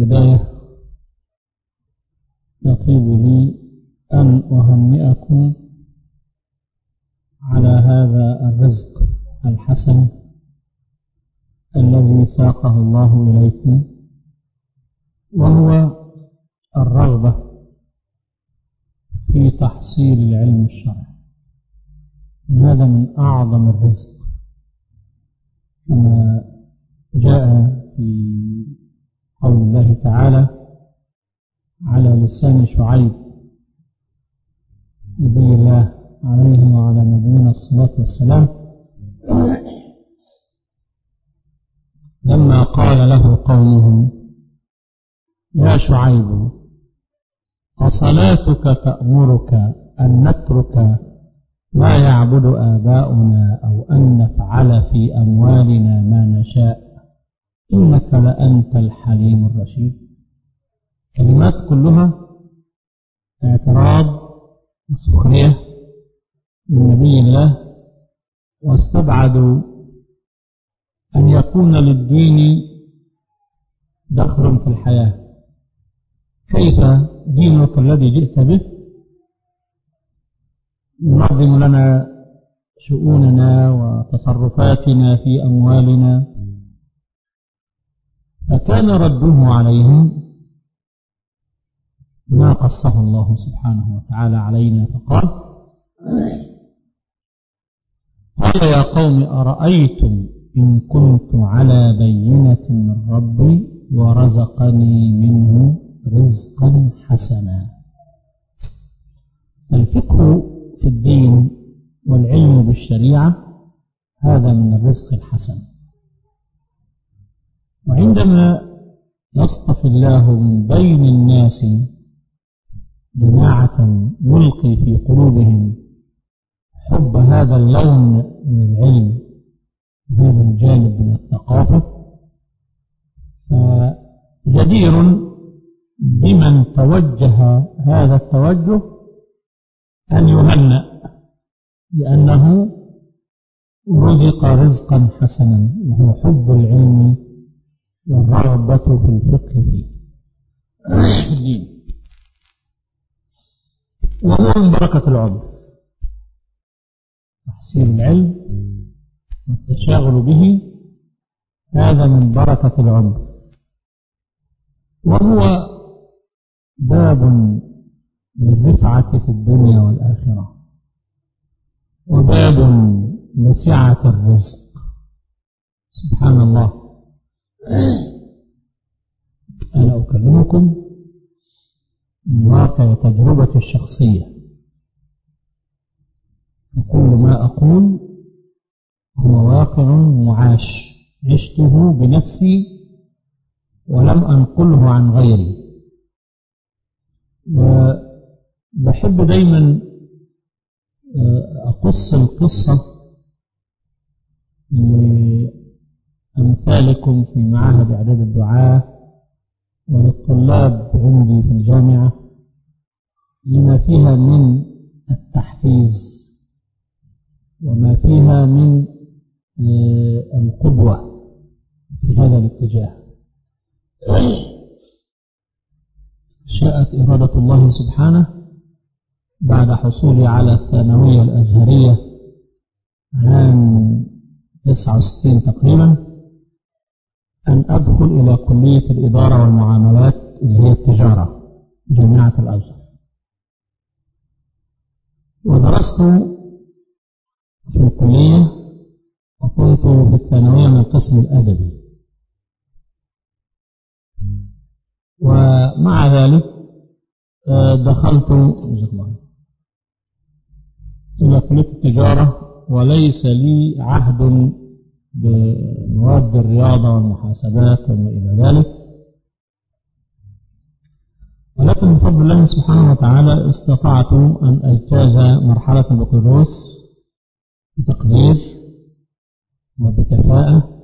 البداية يطيب لي أن أهنئكم على هذا الرزق الحسن الذي ساقه الله إليكم وهو الرغبة في تحصيل العلم الشرعي هذا من أعظم الرزق كما جاء في قول الله تعالى على لسان شعيب نبي الله عليه وعلى نبينا الصلاة والسلام لما قال له قومه يا شعيب أصلاتك تأمرك أن نترك ما يعبد آباؤنا أو أن نفعل في أموالنا ما نشاء إنك لأنت الحليم الرشيد كلمات كلها اعتراض وسخرية من نبي الله واستبعدوا أن يكون للدين دخل في الحياة كيف دينك الذي جئت به ينظم لنا شؤوننا وتصرفاتنا في أموالنا فكان رده عليهم ما قصه الله سبحانه وتعالى علينا فقال قال يا قوم أرأيتم إن كنت على بينة من ربي ورزقني منه رزقا حسنا الفقه في الدين والعلم بالشريعة هذا من الرزق الحسن وعندما يصطفي الله من بين الناس جماعة يلقي في قلوبهم حب هذا اللون من العلم وهذا الجانب من الثقافة فجدير بمن توجه هذا التوجه أن يهنأ لأنه رزق رزقا حسنا وهو حب العلم والرغبة في الفقه فيه الدين وهو من بركة العمر تحصيل العلم والتشاغل به هذا من بركة العمر وهو باب للرفعة في الدنيا والآخرة وباب لسعة الرزق سبحان الله أنا أكلمكم من واقع تجربتي الشخصية وكل ما أقول هو واقع معاش عشته بنفسي ولم أنقله عن غيري وبحب دايما أقص القصة لأمثالكم في معاهد إعداد الدعاة وللطلاب عندي في الجامعة لما فيها من التحفيز وما فيها من القدوة في هذا الاتجاه شاءت إرادة الله سبحانه بعد حصولي على الثانوية الأزهرية عام 69 تقريبا أن أدخل إلى كلية الإدارة والمعاملات اللي هي التجارة جامعة الأزهر ودرست في الكلية وكنت في الثانوية من القسم الأدبي ومع ذلك دخلت إلى كلية التجارة وليس لي عهد بمواد الرياضة والمحاسبات وما إلى ذلك ولكن بفضل الله سبحانه وتعالى استطعت أن أجتاز مرحلة البكالوريوس بتقدير وبكفاءة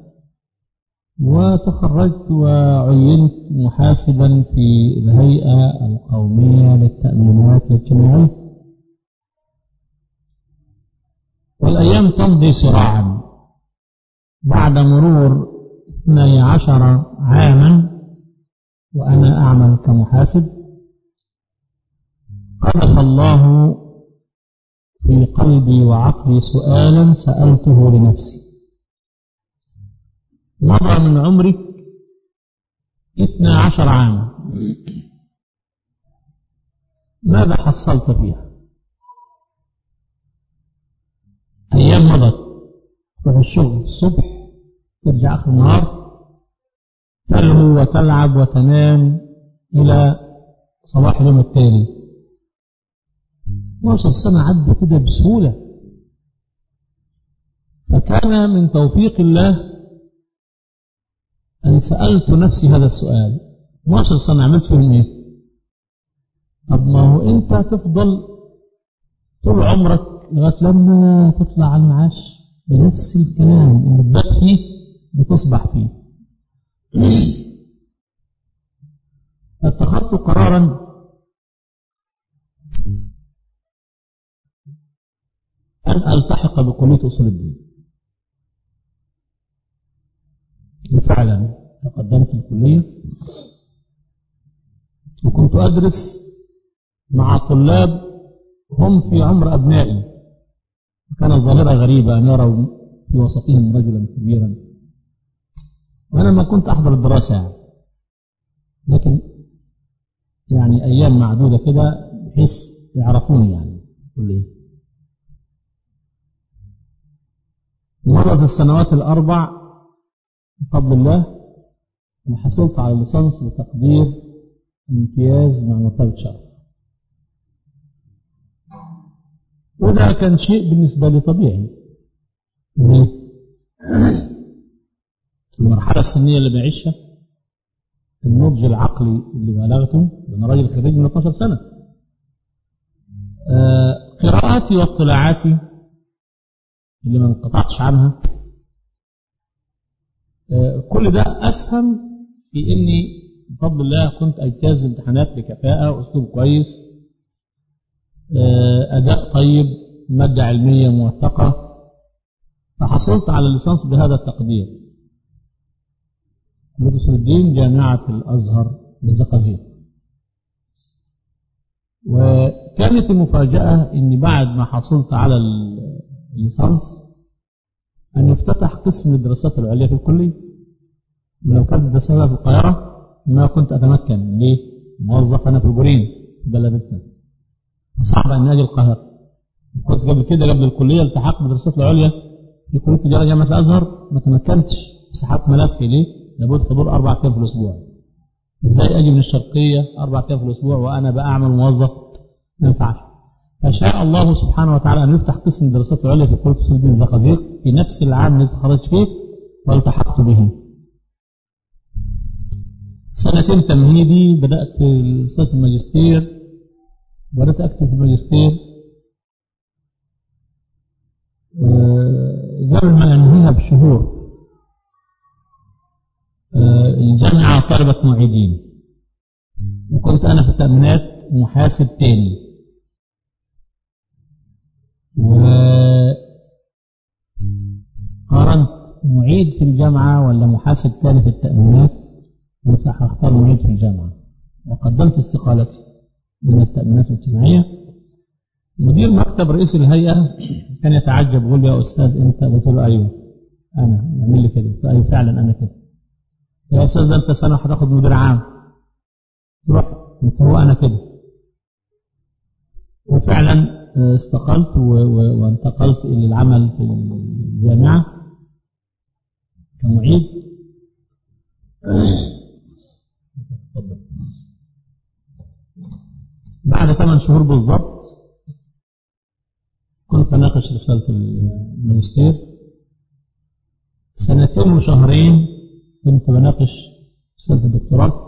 وتخرجت وعينت محاسبا في الهيئة القومية للتأمينات الاجتماعية والأيام تمضي سراعا بعد مرور 12 عاما وأنا أعمل كمحاسب قذف الله في قلبي وعقلي سؤالا سألته لنفسي مضى من عمرك اثنى عشر عاما ماذا حصلت فيها أيام مضت تروح الشغل الصبح ترجع آخر النهار تلهو وتلعب وتنام إلى صباح اليوم التالي 12 سنة عدوا كده بسهولة فكان من توفيق الله أن سألت نفسي هذا السؤال 12 سنة عملت فيهم إيه؟ طب ما هو أنت تفضل طول عمرك لغاية لما تطلع على المعاش بنفس الكلام اللي تبات فيه بتصبح فيه اتخذت قرارا أن ألتحق بكلية أصول الدين وفعلا تقدمت الكلية وكنت أدرس مع طلاب هم في عمر أبنائي كانت ظاهرة غريبة أن يروا في وسطهم رجلا كبيرا وأنا ما كنت أحضر الدراسة يعني لكن يعني أيام معدودة كده بحيث يعرفوني يعني كلية مرت السنوات الأربع بفضل الله وحصلت على الليسانس بتقدير امتياز مع مرتبة شرف وده كان شيء بالنسبة لي طبيعي ليه؟ المرحلة السنية اللي بعيشها النضج العقلي اللي بلغته أنا راجل خريج من 12 سنة آه قراءاتي واطلاعاتي اللي ما انقطعتش عنها آه كل ده أسهم في إني بفضل الله كنت أجتاز الامتحانات بكفاءة وأسلوب كويس آه أداء طيب مادة علمية موثقة فحصلت على الليسانس بهذا التقدير كلية أصول الدين جامعة الأزهر بالزقازيق وكانت المفاجأة أني بعد ما حصلت على الليسانس أن يفتتح قسم الدراسات العليا في الكلية ولو كانت الدراسات في القاهرة ما كنت أتمكن ليه؟ موظف أنا في الجورين في بلدتنا صعب أن أجي القاهرة كنت قبل كده قبل الكلية التحقت بالدراسات العليا في كلية التجارة جامعة الأزهر ما تمكنتش سحبت ملفي ليه؟ لابد حضور أربع أيام في الأسبوع إزاي أجي من الشرقية أربع أيام في الأسبوع وأنا بأعمل موظف ما ينفعش فشاء الله سبحانه وتعالى أن يفتح قسم الدراسات العليا في كلية أصول الدين الزقازيق في نفس العام اللي تخرجت فيه والتحقت به سنتين تمهيدي بدأت في رسالة الماجستير بدأت أكتب في الماجستير قبل ما أنهيها بشهور الجامعة طلبت معيدين وكنت أنا في التأمينات محاسب تاني وقارنت معيد في الجامعة ولا محاسب تاني في التأمينات قلت هختار معيد في الجامعة وقدمت استقالتي من التأمينات الاجتماعية مدير مكتب رئيس الهيئة كان يتعجب يقول لي يا أستاذ أنت قلت له أيوه أنا اعمل لي كده قلت أيوه فعلا أنا كده يا أستاذ ده أنت سنة هتاخد مدير عام تروح قلت هو أنا كده وفعلا استقلت وانتقلت إلى العمل في الجامعة كمعيد بعد ثمان شهور بالضبط كنت بناقش رسالة الماجستير سنتين وشهرين كنت بناقش رسالة الدكتوراه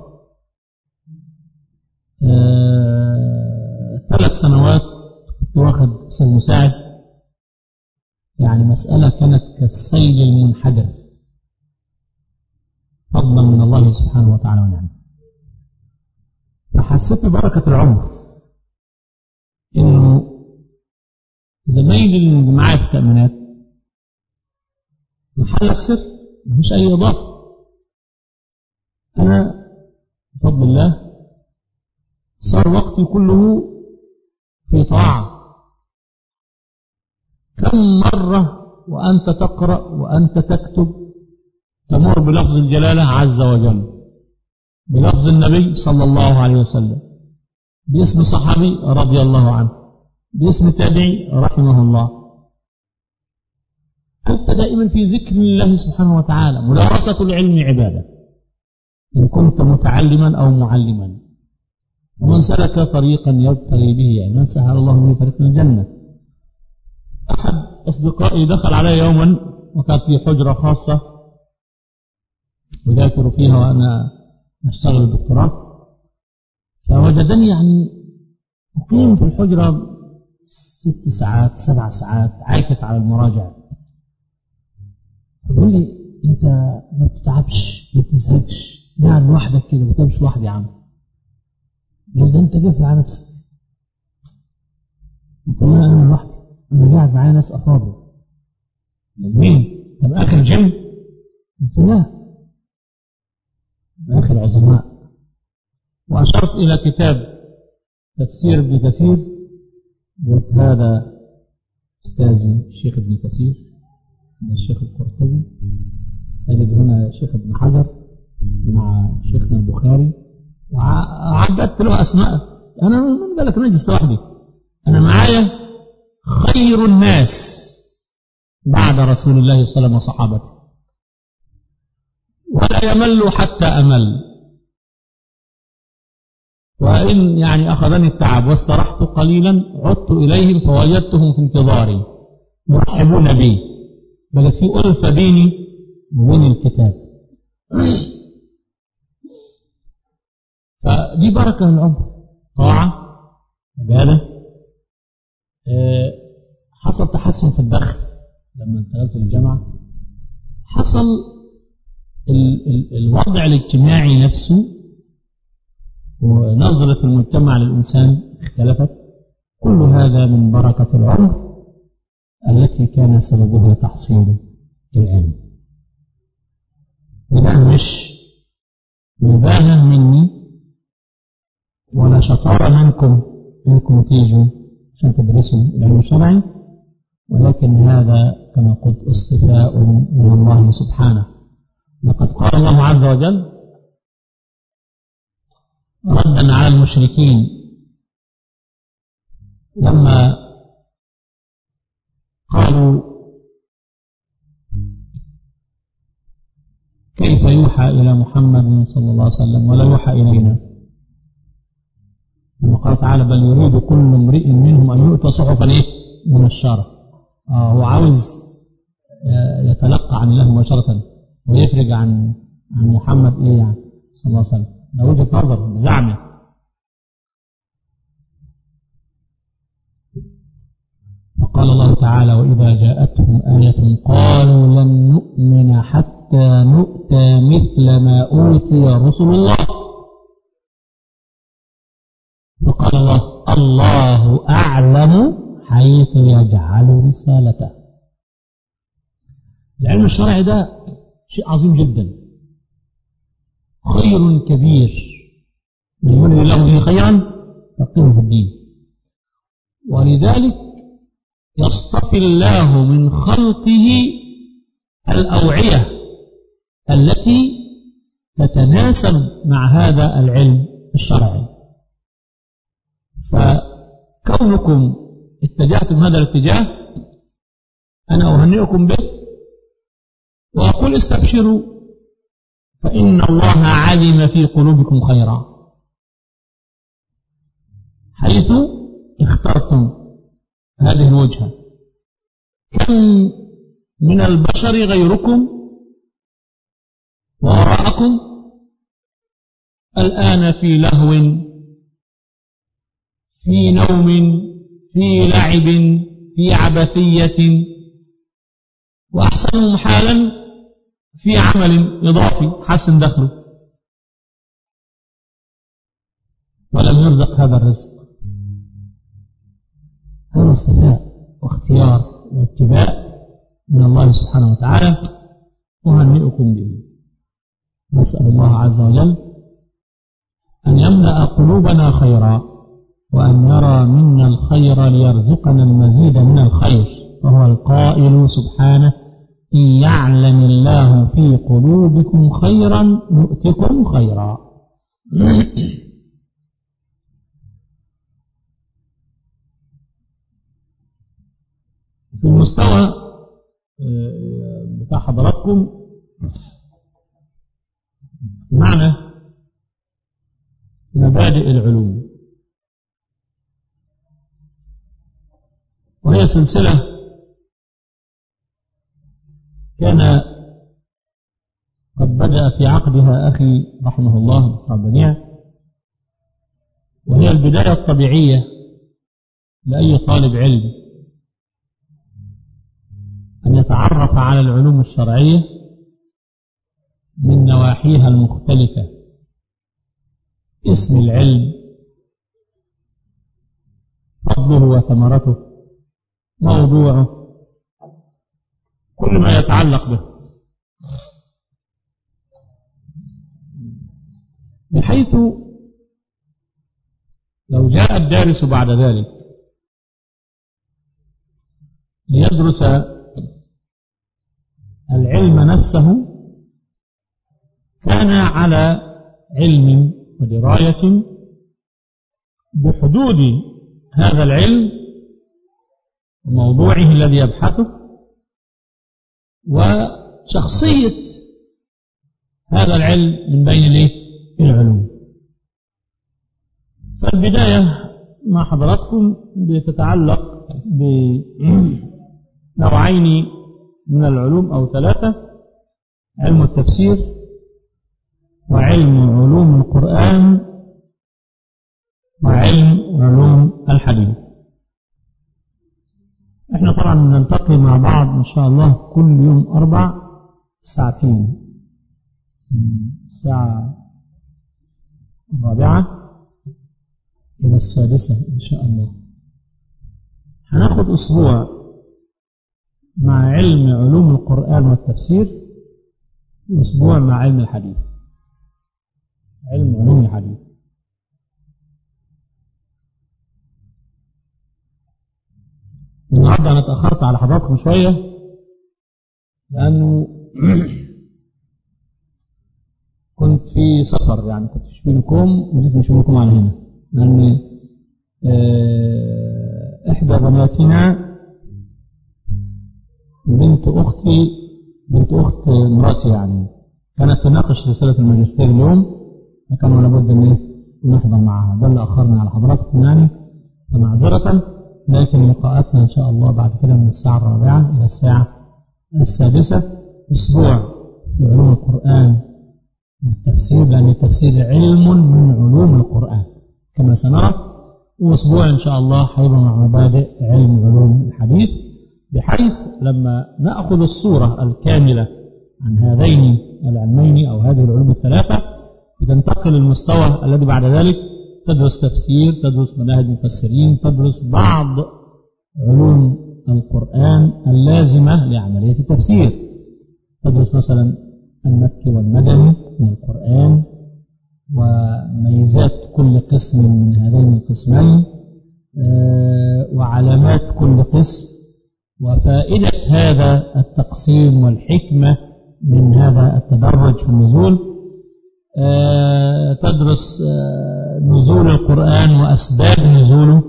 آه، ثلاث سنوات كنت واخد أستاذ مساعد يعني مسألة كانت كالسيل المنحدر فضلا من الله سبحانه وتعالى ونعمه فحسيت ببركة العمر إنه زمايلي اللي معايا في التأمينات محلك سر مفيش أي إضافة أنا بفضل الله صار وقتي كله في طاعة كم مرة وأنت تقرأ وأنت تكتب تمر بلفظ الجلالة عز وجل بلفظ النبي صلى الله عليه وسلم باسم صحابي رضي الله عنه باسم تابعي رحمه الله أنت دائما في ذكر الله سبحانه وتعالى مدارسة العلم عبادة إن كنت متعلما أو معلما ومن سلك طريقا يبتغي به علما سهل الله به طريق الجنة أحد أصدقائي دخل علي يوما وكانت في حجرة خاصة أذاكر فيها وأنا أشتغل الدكتوراه فوجدني يعني أقيم في الحجرة ست ساعات سبع ساعات عاكف على المراجعة يقول لي أنت ما بتتعبش ما بتزهقش قاعد لوحدك كده ما بتمشي لوحدي يا عم قال ده أنت قفل على نفسك قلت له أنا لوحدي أنا قاعد معايا ناس أفاضل مين؟ طب آخر جيم؟ قلت له لا آخر عظماء وأشرت إلى كتاب تفسير ابن كثير قلت هذا أستاذي الشيخ ابن كثير من الشيخ القرطبي أجد هنا الشيخ ابن حجر مع شيخنا البخاري وعددت له أسماء أنا من قال لك نجلس لوحدي أنا معايا خير الناس بعد رسول الله صلى الله عليه وسلم وصحابته ولا يمل حتى أمل وإن يعني أخذني التعب واسترحت قليلا عدت إليهم فوجدتهم في انتظاري يرحبون بي بل في ألفة بيني وبين الكتاب فدي بركة من العمر طاعة عبادة أه حصل تحسن في الدخل لما انتقلت للجامعة حصل ال ال الوضع الاجتماعي نفسه ونظرة المجتمع للإنسان اختلفت كل هذا من بركة العمر التي كان سببها تحصيل العلم وده مش مبالغ مني ولا شطارة منكم انكم تيجوا عشان تدرسوا العلم الشرعي ولكن هذا كما قلت اصطفاء من الله سبحانه لقد قال الله عز وجل ردا على المشركين لما قالوا كيف يوحى إلى محمد صلى الله عليه وسلم ولا يوحى إلينا لما قال تعالى بل يريد كل امرئ منهم أن يؤتى صحفا إيه من الشرف آه هو عاوز يتلقى عن الله مباشرة ويفرج عن عن محمد إيه يعني صلى الله عليه وسلم ده وجهة نظر بزعمه وقال الله تعالى وإذا جاءتهم آية قالوا لن نؤمن حتى نؤتى مثل ما أوتي رسل الله وقال الله الله أعلم حيث يجعل رسالته العلم الشرعي ده شيء عظيم جدا خير كبير من يولي الله به خيرا فقهه في الدين ولذلك يصطفي الله من خلقه الأوعية التي تتناسب مع هذا العلم الشرعي فكونكم اتجهتم هذا الاتجاه أنا أهنئكم به وأقول استبشروا فإن الله علم في قلوبكم خيرا حيث اخترتم هذه الوجهة كم من البشر غيركم وراءكم الآن في لهو في نوم في لعب في عبثية وأحسنهم حالا في عمل إضافي حسن دخله ولم يرزق هذا الرزق هذا اصطفاء واختيار واتباع من الله سبحانه وتعالى أهنئكم به نسأل الله عز وجل أن يملأ قلوبنا خيرا وأن يرى منا الخير ليرزقنا المزيد من الخير فهو القائل سبحانه إن يعلم الله في قلوبكم خيرا يؤتكم خيرا في المستوى بتاع حضراتكم معنى مبادئ العلوم وهي سلسلة كان قد بدأ في عقدها أخي رحمه الله البنيع وهي البداية الطبيعية لأي طالب علم أن يتعرف على العلوم الشرعية من نواحيها المختلفة اسم العلم فضله وثمرته موضوعه كل ما يتعلق به بحيث لو جاء الدارس بعد ذلك ليدرس العلم نفسه كان على علم ودراية بحدود هذا العلم وموضوعه الذي يبحثه وشخصية هذا العلم من بين العلوم فالبداية مع حضراتكم بتتعلق بنوعين من العلوم أو ثلاثة علم التفسير وعلم علوم القرآن وعلم علوم الحديث احنا طبعا نلتقي مع بعض ان شاء الله كل يوم اربع ساعتين الساعة الرابعة إلى السادسة إن شاء الله هناخد أسبوع مع علم علوم القرآن والتفسير وأسبوع مع علم الحديث علم علوم الحديث النهارده انا اتاخرت على حضراتكم شويه لانه كنت في سفر يعني كنت في شبينكم وجيت من شبينكم على هنا لان احدى بناتنا بنت اختي بنت اخت مراتي يعني كانت تناقش رساله الماجستير اليوم فكان لابد ان نحضر معها ده اللي اخرنا على حضراتكم يعني فمعذره لكن لقاءاتنا ان شاء الله بعد كده من الساعه الرابعه الى الساعه السادسه اسبوع في علوم القران والتفسير لان التفسير علم من علوم القران كما سنرى واسبوع ان شاء الله هيبقى مع مبادئ علم علوم الحديث بحيث لما ناخذ الصوره الكامله عن هذين العلمين او هذه العلوم الثلاثه بتنتقل للمستوى الذي بعد ذلك تدرس تفسير تدرس مناهج مفسرين تدرس بعض علوم القرآن اللازمة لعملية التفسير تدرس مثلا المكي والمدني من القرآن وميزات كل قسم من هذين القسمين وعلامات كل قسم وفائدة هذا التقسيم والحكمة من هذا التدرج في النزول تدرس نزول القرآن وأسباب نزوله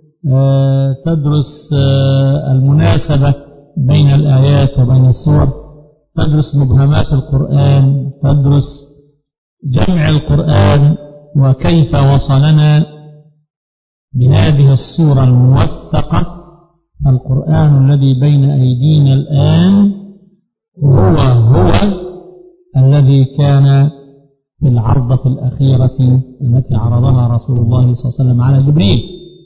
تدرس المناسبة بين الآيات وبين السور تدرس مبهمات القرآن تدرس جمع القرآن وكيف وصلنا بهذه الصورة الموثقة القرآن الذي بين أيدينا الآن هو هو الذي كان في العرضة الأخيرة التي عرضها رسول الله صلى الله عليه وسلم على جبريل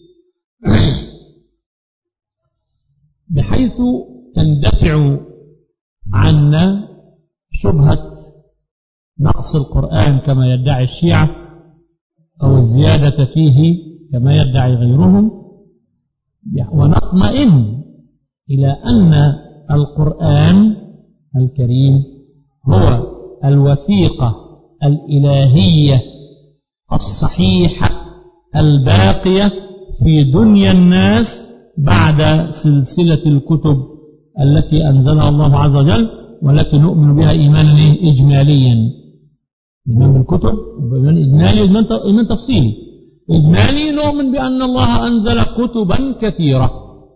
بحيث تندفع عنا شبهة نقص القرآن كما يدعي الشيعة أو الزيادة فيه كما يدعي غيرهم ونطمئن إلى أن القرآن الكريم هو الوثيقة الإلهية الصحيحة الباقية في دنيا الناس بعد سلسلة الكتب التي أنزلها الله عز وجل والتي نؤمن بها إيمانا إجماليا إيمان بالكتب إيمان إجمالي وإيمان تفصيلي إجمالي نؤمن بأن الله أنزل كتبا كثيرة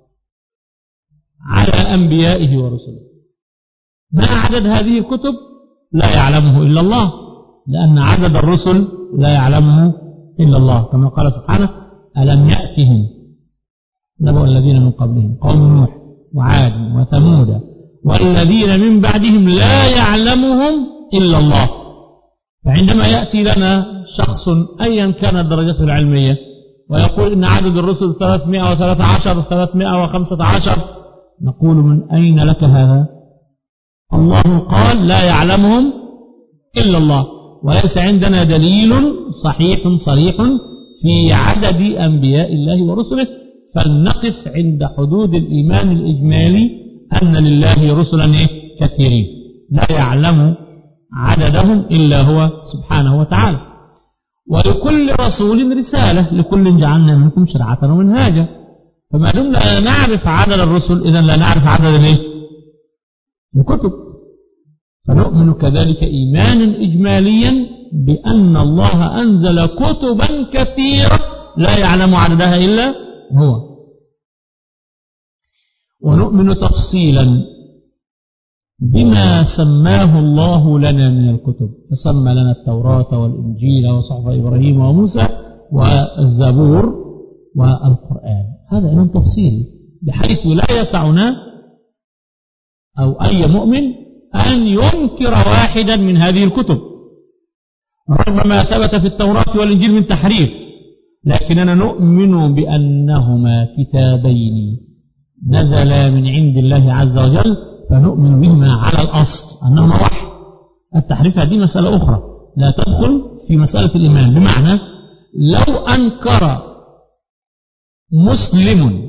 على أنبيائه ورسله ما عدد هذه الكتب لا يعلمه إلا الله لأن عدد الرسل لا يعلمه إلا الله كما قال سبحانه ألم يأتهم نبأ الذين من قبلهم قوم نوح وعاد وثمود والذين من بعدهم لا يعلمهم إلا الله فعندما يأتي لنا شخص أيا كانت درجته العلمية ويقول إن عدد الرسل 313 315 نقول من أين لك هذا الله قال لا يعلمهم إلا الله وليس عندنا دليل صحيح صريح في عدد أنبياء الله ورسله فلنقف عند حدود الإيمان الإجمالي أن لله رسلا كثيرين لا يعلم عددهم إلا هو سبحانه وتعالى ولكل رسول رسالة لكل جعلنا منكم شرعة ومنهاجا فما دمنا لا نعرف عدد الرسل إذا لا نعرف عدد الايه؟ الكتب فنؤمن كذلك إيمانا إجماليا بأن الله أنزل كتبا كثيرة لا يعلم عددها إلا هو ونؤمن تفصيلا بما سماه الله لنا من الكتب فسمى لنا التوراة والإنجيل وصحف إبراهيم وموسى والزبور والقرآن هذا إمام تفصيلي بحيث لا يسعنا أو أي مؤمن أن ينكر واحدا من هذه الكتب رغم ما ثبت في التوراة والإنجيل من تحريف لكننا نؤمن بأنهما كتابين نزلا من عند الله عز وجل فنؤمن بهما على الأصل أنهما وحي التحريف هذه مسألة أخرى لا تدخل في مسألة الإيمان بمعنى لو أنكر مسلم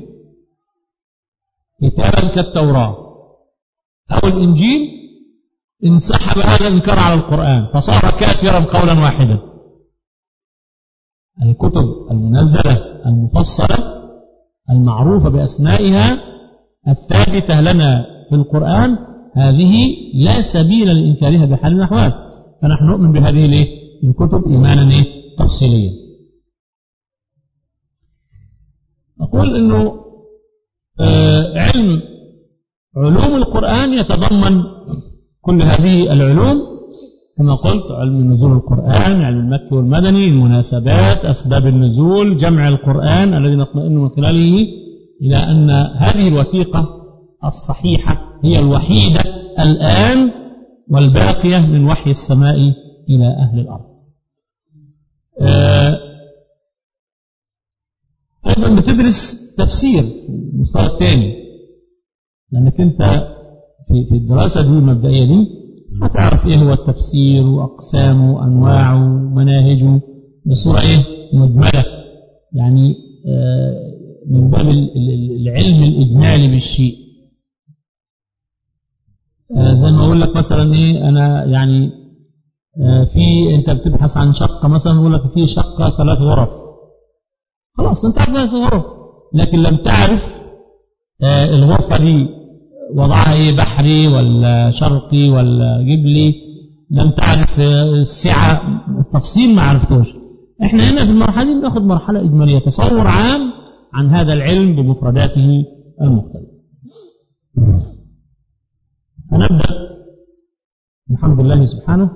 كتابا كالتوراة أو الإنجيل انسحب هذا الإنكار على القرآن فصار كافرا قولا واحدا الكتب المنزلة المفصلة المعروفة بأسمائها الثابتة لنا في القرآن هذه لا سبيل لإنكارها بحال من الأحوال فنحن نؤمن بهذه الكتب إيمانا تفصيليا أقول أنه آه علم علوم القرآن يتضمن كل هذه العلوم كما قلت علم نزول القرآن علم المكي والمدني المناسبات أسباب النزول جمع القرآن الذي نطمئن من خلاله إلى أن هذه الوثيقة الصحيحة هي الوحيدة الآن والباقية من وحي السماء إلى أهل الأرض أيضا بتدرس تفسير المستوى الثاني لأنك أنت في في الدراسة دي المبدئية دي هتعرف إيه هو التفسير وأقسامه وأنواعه ومناهجه بصورة إيه مجملة يعني من باب العلم الإجمالي بالشيء زي ما أقول لك مثلا إيه أنا يعني في أنت بتبحث عن شقة مثلا يقول لك في شقة ثلاث غرف خلاص أنت عارف ثلاث غرف لكن لم تعرف الغرفة دي وضعها ايه بحري ولا شرقي ولا جبلي لم تعرف السعة التفصيل ما عرفتوش احنا هنا في المرحلة دي بناخد مرحلة إجمالية تصور عام عن هذا العلم بمفرداته المختلفة هنبدأ الحمد لله سبحانه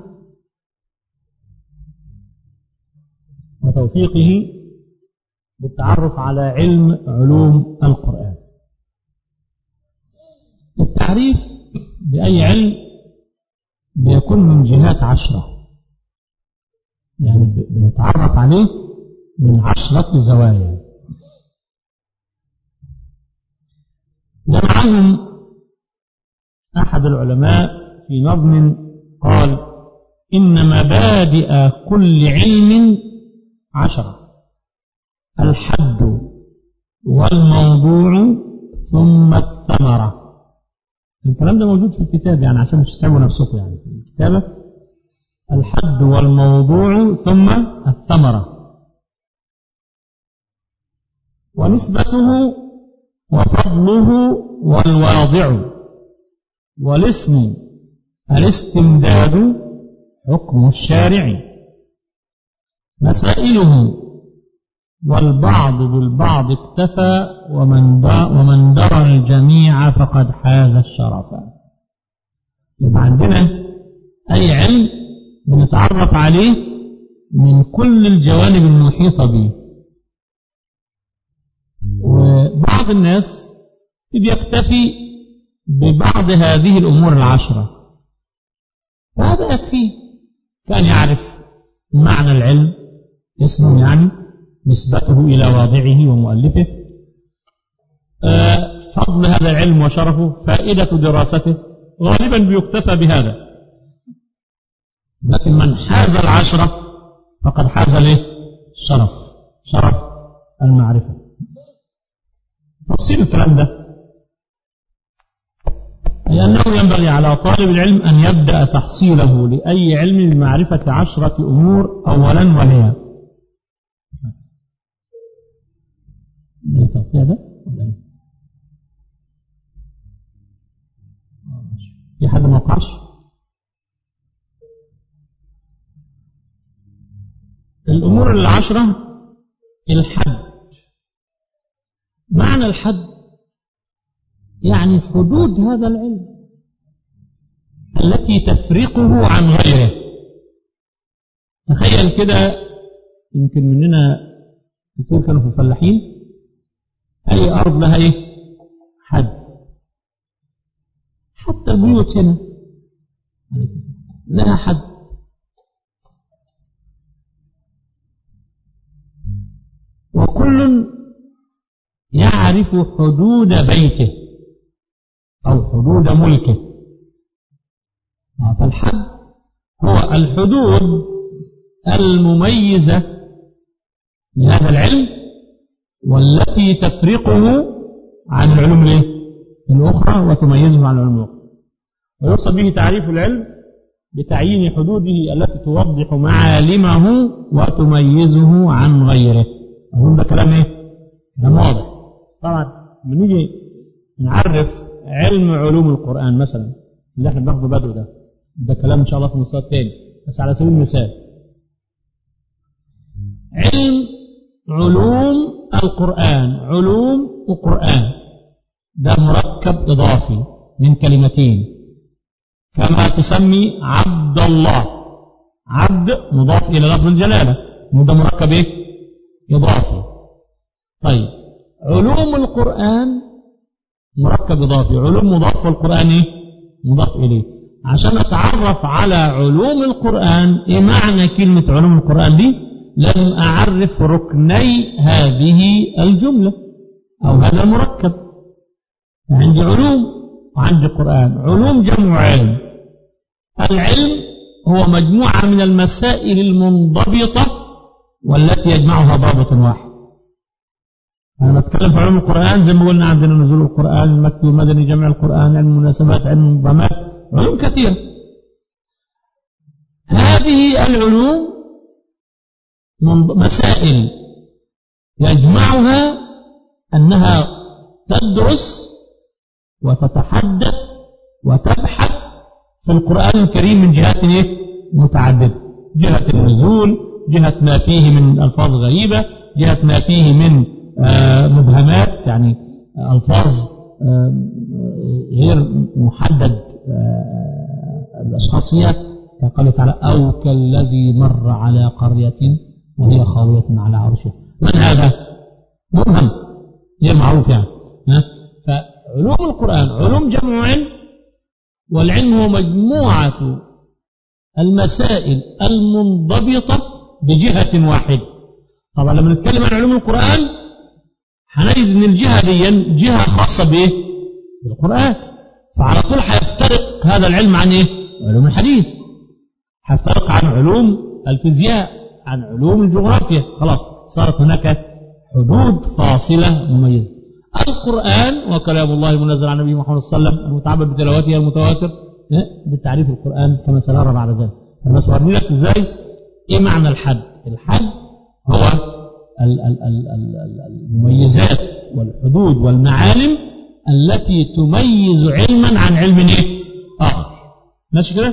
وتوفيقه بالتعرف على علم علوم القرآن التعريف بأي علم بيكون من جهات عشرة يعني بنتعرف عليه من عشرة زوايا جمعهم أحد العلماء في نظم قال إن مبادئ كل علم عشرة الحد والموضوع ثم الثمره الكلام ده موجود في الكتاب يعني عشان مش تتعبوا نفسكم يعني في الكتابة الحد والموضوع ثم الثمرة ونسبته وفضله والواضع والاسم الاستمداد حكم الشارع مسائله والبعض بالبعض اكتفى ومن ومن درى الجميع فقد حاز الشرف يبقى عندنا أي علم بنتعرف عليه من كل الجوانب المحيطة به وبعض الناس يكتفي ببعض هذه الأمور العشرة وهذا يكفيه كان يعرف معنى العلم اسمه يعني نسبته إلى واضعه ومؤلفه فضل هذا العلم وشرفه فائدة دراسته غالبا بيكتفى بهذا لكن من حاز العشرة فقد حاز له شرف شرف المعرفة تفصيل الكلام ده أي أنه ينبغي على طالب العلم أن يبدأ تحصيله لأي علم بمعرفة عشرة أمور أولا وهي في حد ما وقعش الأمور العشرة الحد معنى الحد يعني حدود هذا العلم التي تفرقه عن غيره تخيل كده يمكن مننا كتير كانوا في الفلاحين أي أرض لها إيه؟ حد حتى البيوت هنا لها حد وكل يعرف حدود بيته أو حدود ملكه فالحد هو الحدود المميزة لهذا العلم والتي تفرقه عن العلوم الأخرى وتميزه عن العلوم الأخرى ويقصد به تعريف العلم بتعيين حدوده التي توضح معالمه وتميزه عن غيره أظن ده كلام إيه؟ كلام واضح طبعا بنيجي نعرف علم علوم القرآن مثلا اللي احنا بناخده بدو ده ده كلام ان شاء الله في مستوى تاني بس على سبيل المثال علم علوم القرآن علوم وقرآن ده مركب إضافي من كلمتين كما تسمي عبد الله عبد مضاف إلى لفظ الجلالة وده مركب إيه؟ إضافي طيب علوم القرآن مركب إضافي علوم مضاف والقرآن إيه؟ مضاف إليه عشان أتعرف على علوم القرآن إيه معنى كلمة علوم القرآن دي لازم أعرف ركني هذه الجملة أو هذا المركب عندي علوم وعندي قرآن علوم جمع علم العلم هو مجموعة من المسائل المنضبطة والتي يجمعها ضابط واحد أنا بتكلم في علوم القرآن زي ما قلنا عندنا نزول القرآن المكي والمدني جمع القرآن علم المناسبات علم المنظمات علوم كثيرة هذه العلوم مسائل يجمعها أنها تدرس وتتحدث وتبحث في القرآن الكريم من جهات متعددة جهة النزول جهة ما فيه من ألفاظ غريبة جهة ما فيه من مبهمات يعني ألفاظ غير محدد الأشخاص فيها قال تعالى أو كالذي مر على قرية وهي خاوية على عرشها من هذا؟ مبهم غير معروف يعني فعلوم القرآن علوم جمع علم والعلم هو مجموعة المسائل المنضبطة بجهة واحدة طبعا لما نتكلم عن علوم القرآن هنجد ان الجهة دي جهة خاصة بايه؟ بالقرآن فعلى طول هيفترق هذا العلم عن ايه؟ علوم الحديث هيفترق عن علوم الفيزياء عن علوم الجغرافيا خلاص صارت هناك حدود فاصلة مميزة القرآن وكلام الله المنزل عن النبي محمد صلى الله عليه وسلم المتعبد بتلاوته المتواتر بالتعريف القرآن كما سنرى بعد ذلك أنا بس أوري لك إزاي إيه معنى الحد الحد هو ال- ال- ال- ال- ال- المميزات والحدود والمعالم التي تميز علما عن علم إيه؟ آخر ماشي كده؟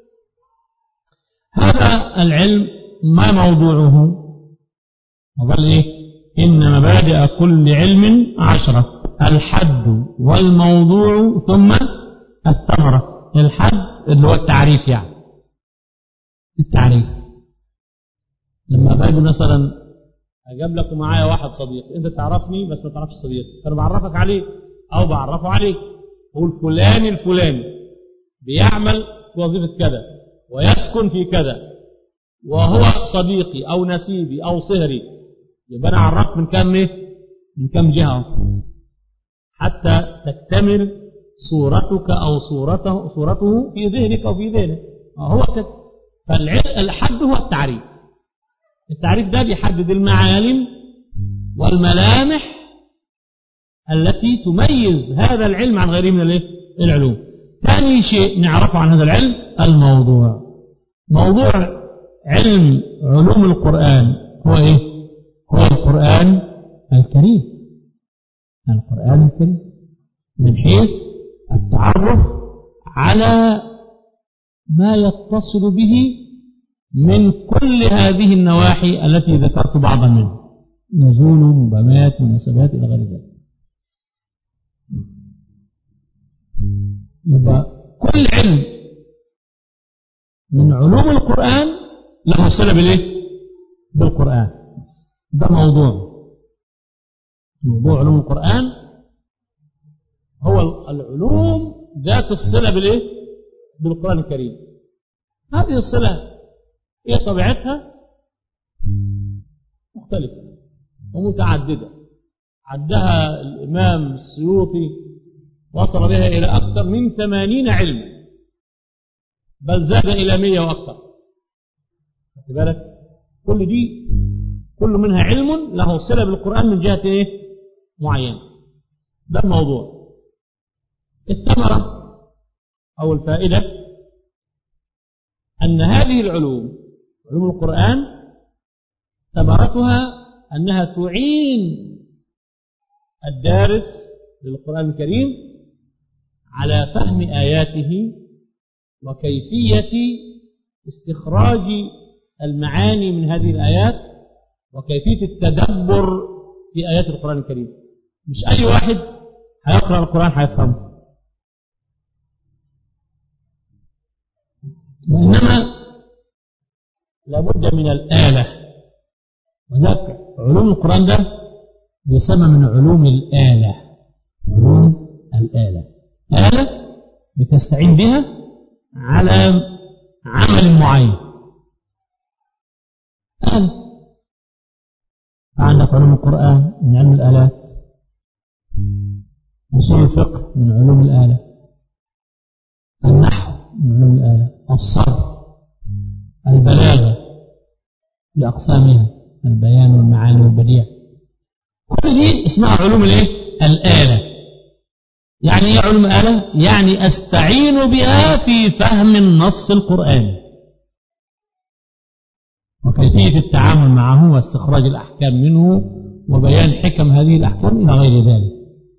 هذا العلم ما موضوعه وقال إيه إن مبادئ كل علم عشرة الحد والموضوع ثم الثمرة الحد اللي هو التعريف يعني التعريف لما باجي مثلا اجيب لك معايا واحد صديق انت تعرفني بس ما تعرفش صديقي فانا بعرفك عليه او بعرفه عليك اقول فلان الفلاني بيعمل في وظيفه كذا ويسكن في كذا وهو صديقي او نسيبي او صهري يبقى انا عرفت من كام ايه من كام جهه حتى تكتمل صورتك او صورته صورته في ذهنك او في ذهنك هو كده فالحد هو التعريف التعريف ده بيحدد المعالم والملامح التي تميز هذا العلم عن غيره من الايه؟ العلوم ثاني شيء نعرفه عن هذا العلم الموضوع موضوع علم علوم القرآن هو ايه هو القرآن الكريم القرآن الكريم من حيث التعرف على ما يتصل به من كل هذه النواحي التي ذكرت بعضا منها نزول مبامات مناسبات إلى غير ذلك يبقى كل علم من علوم القرآن له صلة بالإيه؟ بالقرآن ده موضوع موضوع علوم القرآن هو العلوم ذات الصلة بالإيه؟ بالقرآن الكريم هذه الصلة ايه طبيعتها مختلفة ومتعددة عدها الإمام السيوطي وصل بها إلى أكثر من ثمانين علما بل زاد إلى مية وأكثر خد بالك كل دي كل منها علم له صلة بالقرآن من جهة إيه معينة ده الموضوع الثمرة أو الفائدة أن هذه العلوم علوم القرآن ثمرتها أنها تعين الدارس للقرآن الكريم على فهم آياته وكيفية استخراج المعاني من هذه الآيات وكيفية التدبر في آيات القرآن الكريم مش أي واحد هيقرأ القرآن هيفهمه وإنما لابد من الآلة وذاك علوم القرآن ده يسمى من علوم الآلة علوم الآلة آلة بتستعين بها على عمل معين آلة عندك علوم القرآن من علم الآلات أصول الفقه من علوم الآلة النحو من علوم الآلة الصرف البلاغة بأقسامها البيان والمعاني والبديع كل دي اسمها علوم الايه؟ الآلة يعني ايه علوم الآلة؟ يعني أستعين بها في فهم النص القرآني وكيفية التعامل معه واستخراج الأحكام منه وبيان حكم هذه الأحكام إلى غير ذلك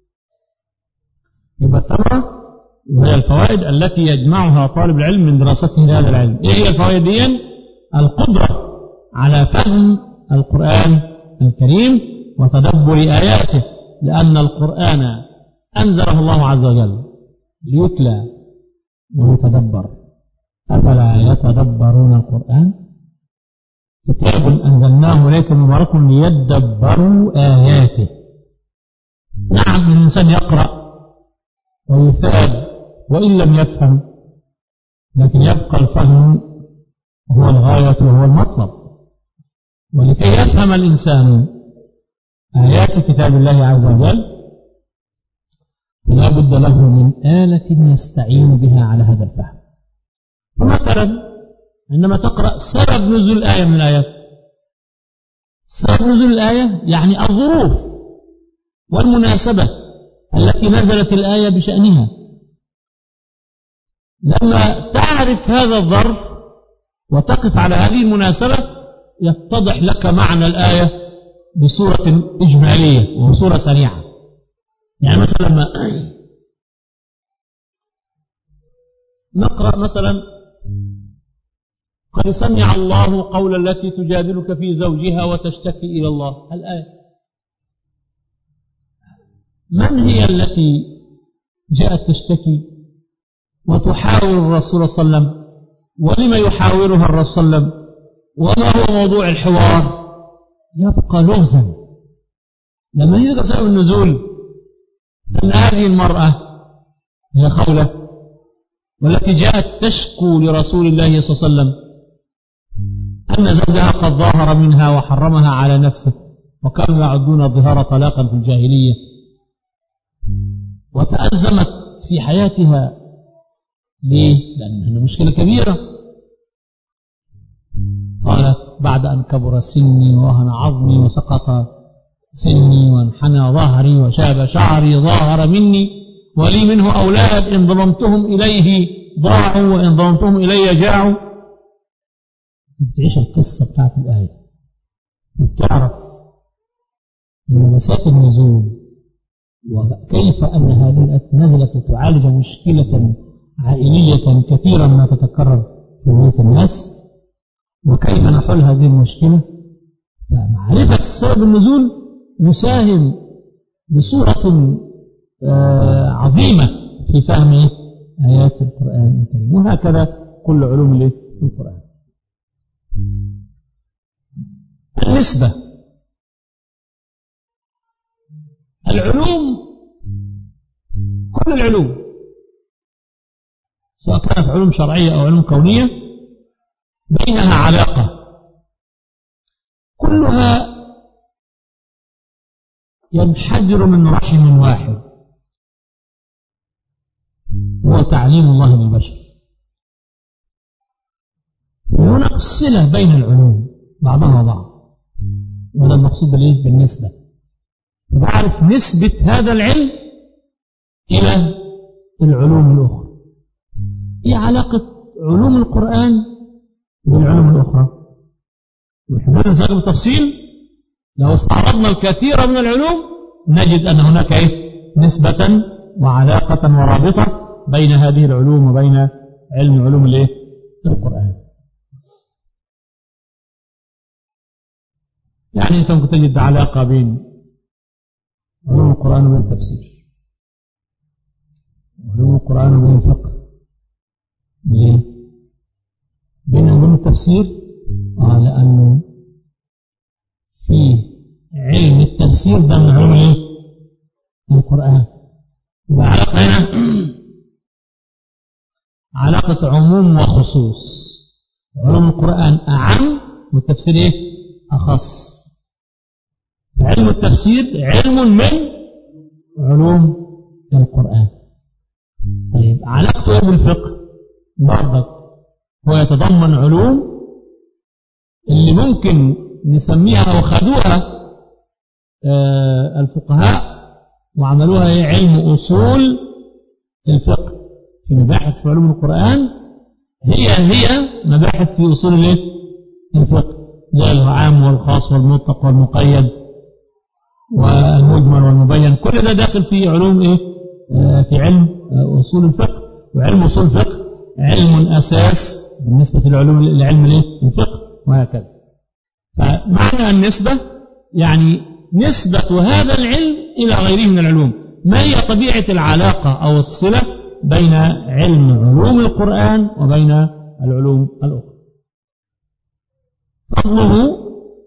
يبقى الثمرة وهي الفوائد التي يجمعها طالب العلم من دراسته هذا العلم ايه هي الفوائد دي القدرة على فهم القرآن الكريم وتدبر آياته لأن القرآن أنزله الله عز وجل ليتلى ويتدبر أفلا يتدبرون القرآن كتاب أنزلناه إليكم مبارك ليدبروا آياته نعم الإنسان يقرأ ويثاب وإن لم يفهم لكن يبقى الفهم هو الغاية وهو المطلب ولكي يفهم الإنسان آيات كتاب الله عز وجل فلا بد له من آلة يستعين بها على هذا الفهم فمثلا عندما تقرأ سبب نزول آية من الآيات سبب نزول الآية يعني الظروف والمناسبة التي نزلت الآية بشأنها لما تعرف هذا الظرف وتقف على هذه المناسبة يتضح لك معنى الآية بصورة إجمالية وصورة سريعة يعني مثلا لما نقرأ مثلا قد سمع الله قول التي تجادلك في زوجها وتشتكي إلى الله الآية من هي التي جاءت تشتكي وتحاور الرسول صلى الله عليه وسلم ولم يحاورها الرسول صلى الله عليه وسلم وما هو موضوع الحوار يبقى لغزا لما يجد سبب النزول أن هذه المرأة هي خولة والتي جاءت تشكو لرسول الله صلى الله عليه وسلم أن زوجها قد ظاهر منها وحرمها على نفسه وكانوا يعدون الظهار طلاقا في الجاهلية وتأزمت في حياتها ليه؟ لأنها مشكلة كبيرة قالت بعد أن كبر سني ووهن عظمي وسقط سني وانحنى ظهري وشاب شعري ظاهر مني ولي منه أولاد إن ضممتهم إليه ضاعوا وإن ضممتهم إلي جاعوا بتعيش القصة بتاعت الآية وبتعرف أن مسات النزول وكيف أن هذه الآية نزلت تعالج مشكلة عائلية كثيرا ما تتكرر في بيوت الناس وكيف نحل هذه المشكلة فمعرفة سبب النزول يساهم بصورة عظيمة في فهم آيات القرآن الكريم وهكذا كل علوم القرآن النسبة العلوم كل العلوم سواء كانت علوم شرعية أو علوم كونية بينها علاقة كلها ينحدر من رحم واحد هو تعليم الله للبشر هناك صلة بين العلوم بعضها وبعض وهذا المقصود بالايه بالنسبة بعرف نسبة هذا العلم إلى العلوم الأخرى إيه علاقة علوم القرآن بالعلوم الأخرى وحنا نسأل بالتفصيل لو استعرضنا الكثير من العلوم نجد أن هناك إيه؟ نسبة وعلاقة ورابطة بين هذه العلوم وبين علم علوم الايه القرآن يعني أنت ممكن تجد علاقة بين علوم القرآن وبين التفسير علوم القرآن وبين الفقه ليه؟ بين علوم التفسير آه لأنه في علم التفسير ده من علوم الايه؟ القرآن وعلاقة هنا علاقة عموم وخصوص علوم القرآن أعم والتفسير إيه؟ أخص علم التفسير علم من علوم القرآن طيب علاقته بالفقه برضك هو يتضمن علوم اللي ممكن نسميها أو خدوها آه الفقهاء وعملوها هي علم أصول الفقه في مباحث في علوم القرآن هي هي مباحث في أصول الفقه زي العام والخاص والمطلق والمقيد والمجمل والمبين كل ده داخل في علوم ايه آه في علم آه اصول الفقه وعلم اصول الفقه علم اساس بالنسبه للعلوم لعلم الايه الفقه وهكذا فمعنى النسبه يعني نسبه هذا العلم الى غيره من العلوم ما هي طبيعه العلاقه او الصله بين علم علوم القران وبين العلوم الاخرى فضله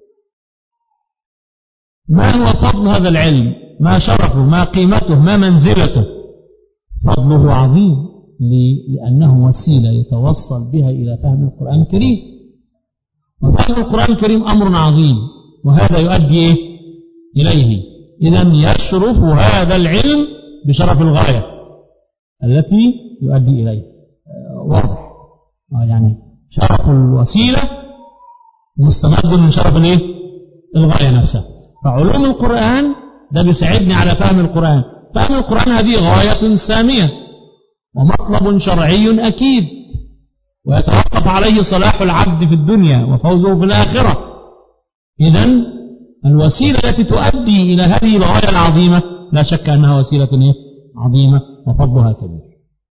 ما هو فضل هذا العلم ما شرفه ما قيمته ما منزلته فضله عظيم لأنه وسيلة يتوصل بها إلى فهم القرآن الكريم وفهم القرآن الكريم أمر عظيم وهذا يؤدي إيه؟ إليه إذا يشرف هذا العلم بشرف الغاية التي يؤدي إليه واضح يعني شرف الوسيلة مستمد من شرف الايه الغاية نفسها فعلوم القرآن ده بيساعدني على فهم القرآن فهم القرآن هذه غاية سامية ومطلب شرعي أكيد ويتوقف عليه صلاح العبد في الدنيا وفوزه في الآخرة إذا الوسيلة التي تؤدي إلى هذه الغاية العظيمة لا شك أنها وسيلة عظيمة وفضلها كبير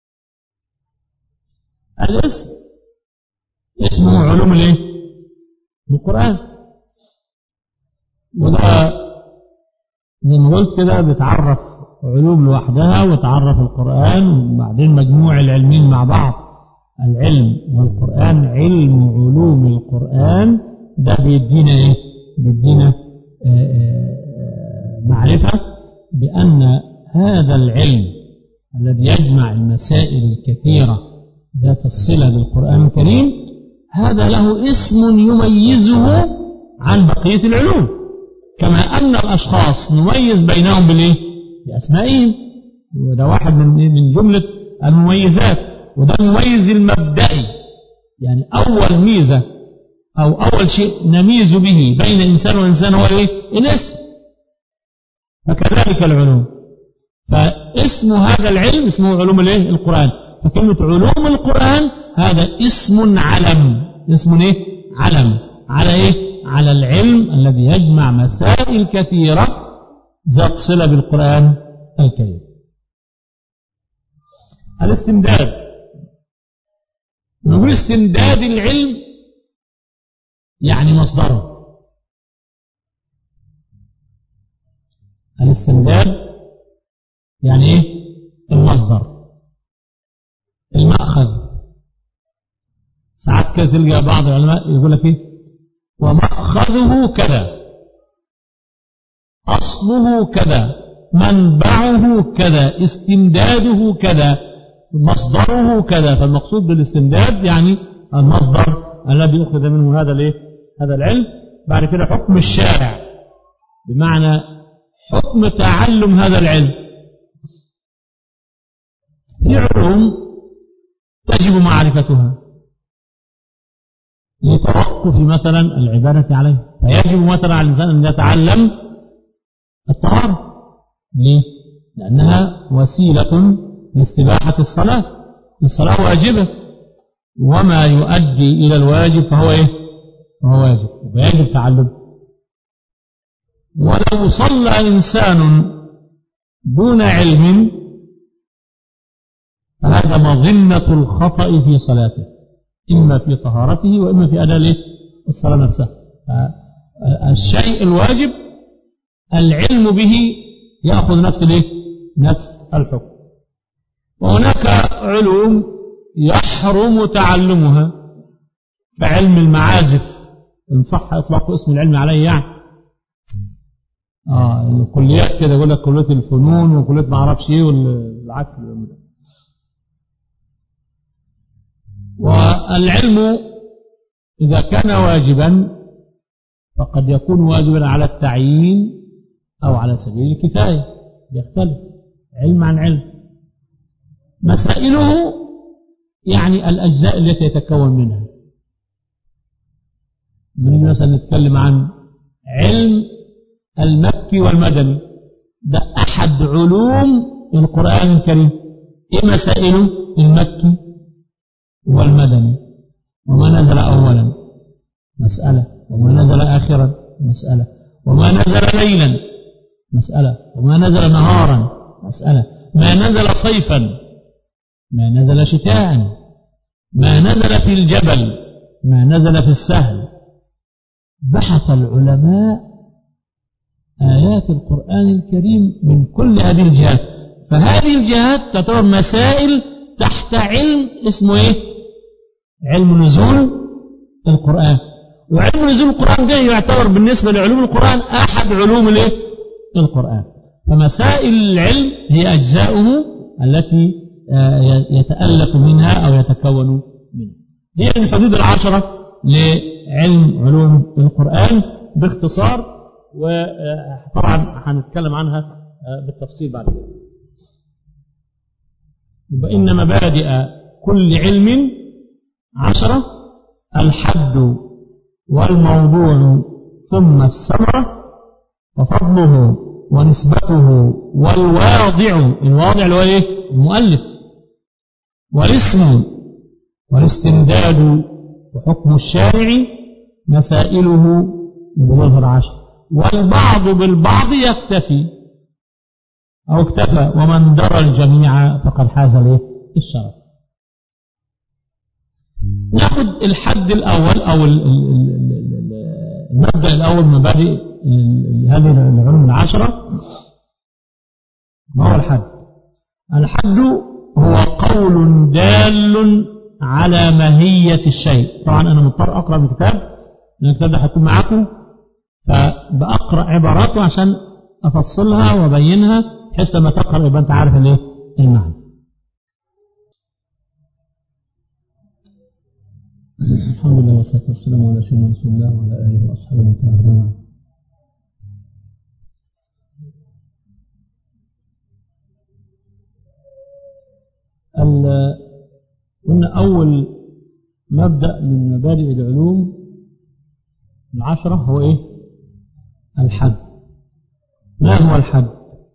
الاسم اسمه علوم الايه القرآن وده زي ما قلت كده بتعرف علوم لوحدها وتعرف القرآن وبعدين مجموع العلمين مع بعض العلم والقرآن علم علوم القرآن ده بيدينا ايه بيدينا معرفة بأن هذا العلم الذي يجمع المسائل الكثيرة ذات الصلة بالقرآن الكريم هذا له اسم يميزه عن بقية العلوم كما أن الأشخاص نميز بينهم بالإيه؟ بأسمائهم وده واحد من من جملة المميزات وده المميز المبدئي يعني أول ميزة أو أول شيء نميز به بين إنسان وإنسان هو الإيه؟ الاسم فكذلك العلوم فاسم هذا العلم اسمه علوم الايه القرآن فكلمة علوم القرآن هذا اسم علم اسم ايه علم على ايه على العلم الذي يجمع مسائل كثيرة ذات صلة بالقرآن الكريم الاستمداد نقول استمداد العلم يعني مصدره الاستمداد يعني ايه المصدر المأخذ ساعات كده تلقى بعض العلماء يقول لك ايه ومأخذه كذا أصله كذا منبعه كذا استمداده كذا مصدره كذا فالمقصود بالاستمداد يعني المصدر الذي أخذ منه هذا الايه هذا العلم بعد كده حكم الشارع بمعنى حكم تعلم هذا العلم في علوم تجب معرفتها لتوقف مثلا العبادة عليه فيجب مثلا على الإنسان أن يتعلم الطهارة ليه؟ لأنها وسيلة لاستباحة الصلاة الصلاة واجبة وما يؤدي إلى الواجب فهو إيه؟ فهو واجب ويجب تعلمه ولو صلى إنسان دون علم فهذا مظنة الخطأ في صلاته إما في طهارته وإما في أداء الصلاة نفسها الشيء الواجب العلم به يأخذ نفس الايه؟ نفس الحكم وهناك علوم يحرم تعلمها كعلم المعازف إن صح إطلاق اسم العلم عليه يعني اه الكليات كده يقول لك كليه الفنون وكليه ما اعرفش ايه والعكس والعلم اذا كان واجبا فقد يكون واجبا على التعيين او على سبيل الكفايه يختلف علم عن علم مسائله يعني الاجزاء التي يتكون منها نيجي مثلا نتكلم عن علم المكي والمدني ده أحد علوم القرآن الكريم إيه مسائله المكي والمدني وما نزل أولا مسألة وما نزل آخرا مسألة وما نزل ليلا مسألة وما نزل نهارا مسألة ما نزل صيفا ما نزل شتاء ما نزل في الجبل ما نزل في السهل بحث العلماء آيات القرآن الكريم من كل هذه الجهات فهذه الجهات تعتبر مسائل تحت علم اسمه ايه علم نزول القرآن وعلم نزول القرآن ده يعتبر بالنسبة لعلوم القرآن أحد علوم الايه القرآن فمسائل العلم هي أجزاؤه التي يتألف منها أو يتكون منها هي من حدود العشرة لعلم علوم القرآن باختصار وطبعا هنتكلم عنها بالتفصيل بعد كده يبقى إن مبادئ كل علم عشرة الحد والموضوع ثم الثمرة وفضله ونسبته والواضع الواضع اللي هو ايه؟ المؤلف والاسم والاستمداد وحكم الشارع مسائله بظهر عشر والبعض بالبعض يكتفي أو اكتفى ومن درى الجميع فقد حاز له الشرف ناخذ الحد الأول أو المبدأ الأول من مبادئ هذه العلوم العشرة ما هو الحد الحد هو قول دال على ماهية الشيء طبعا أنا مضطر أقرأ الكتاب لأن الكتاب ده هيكون معاكم فبأقرأ عباراته عشان أفصلها وأبينها بحيث لما تقرأ يبقى أنت عارف الإيه المعنى الحمد لله والصلاة والسلام على سيدنا رسول الله وعلى آله وأصحابه ومن تبعهم قلنا أول مبدأ من مبادئ العلوم العشرة هو إيه؟ الحد ما هو الحد؟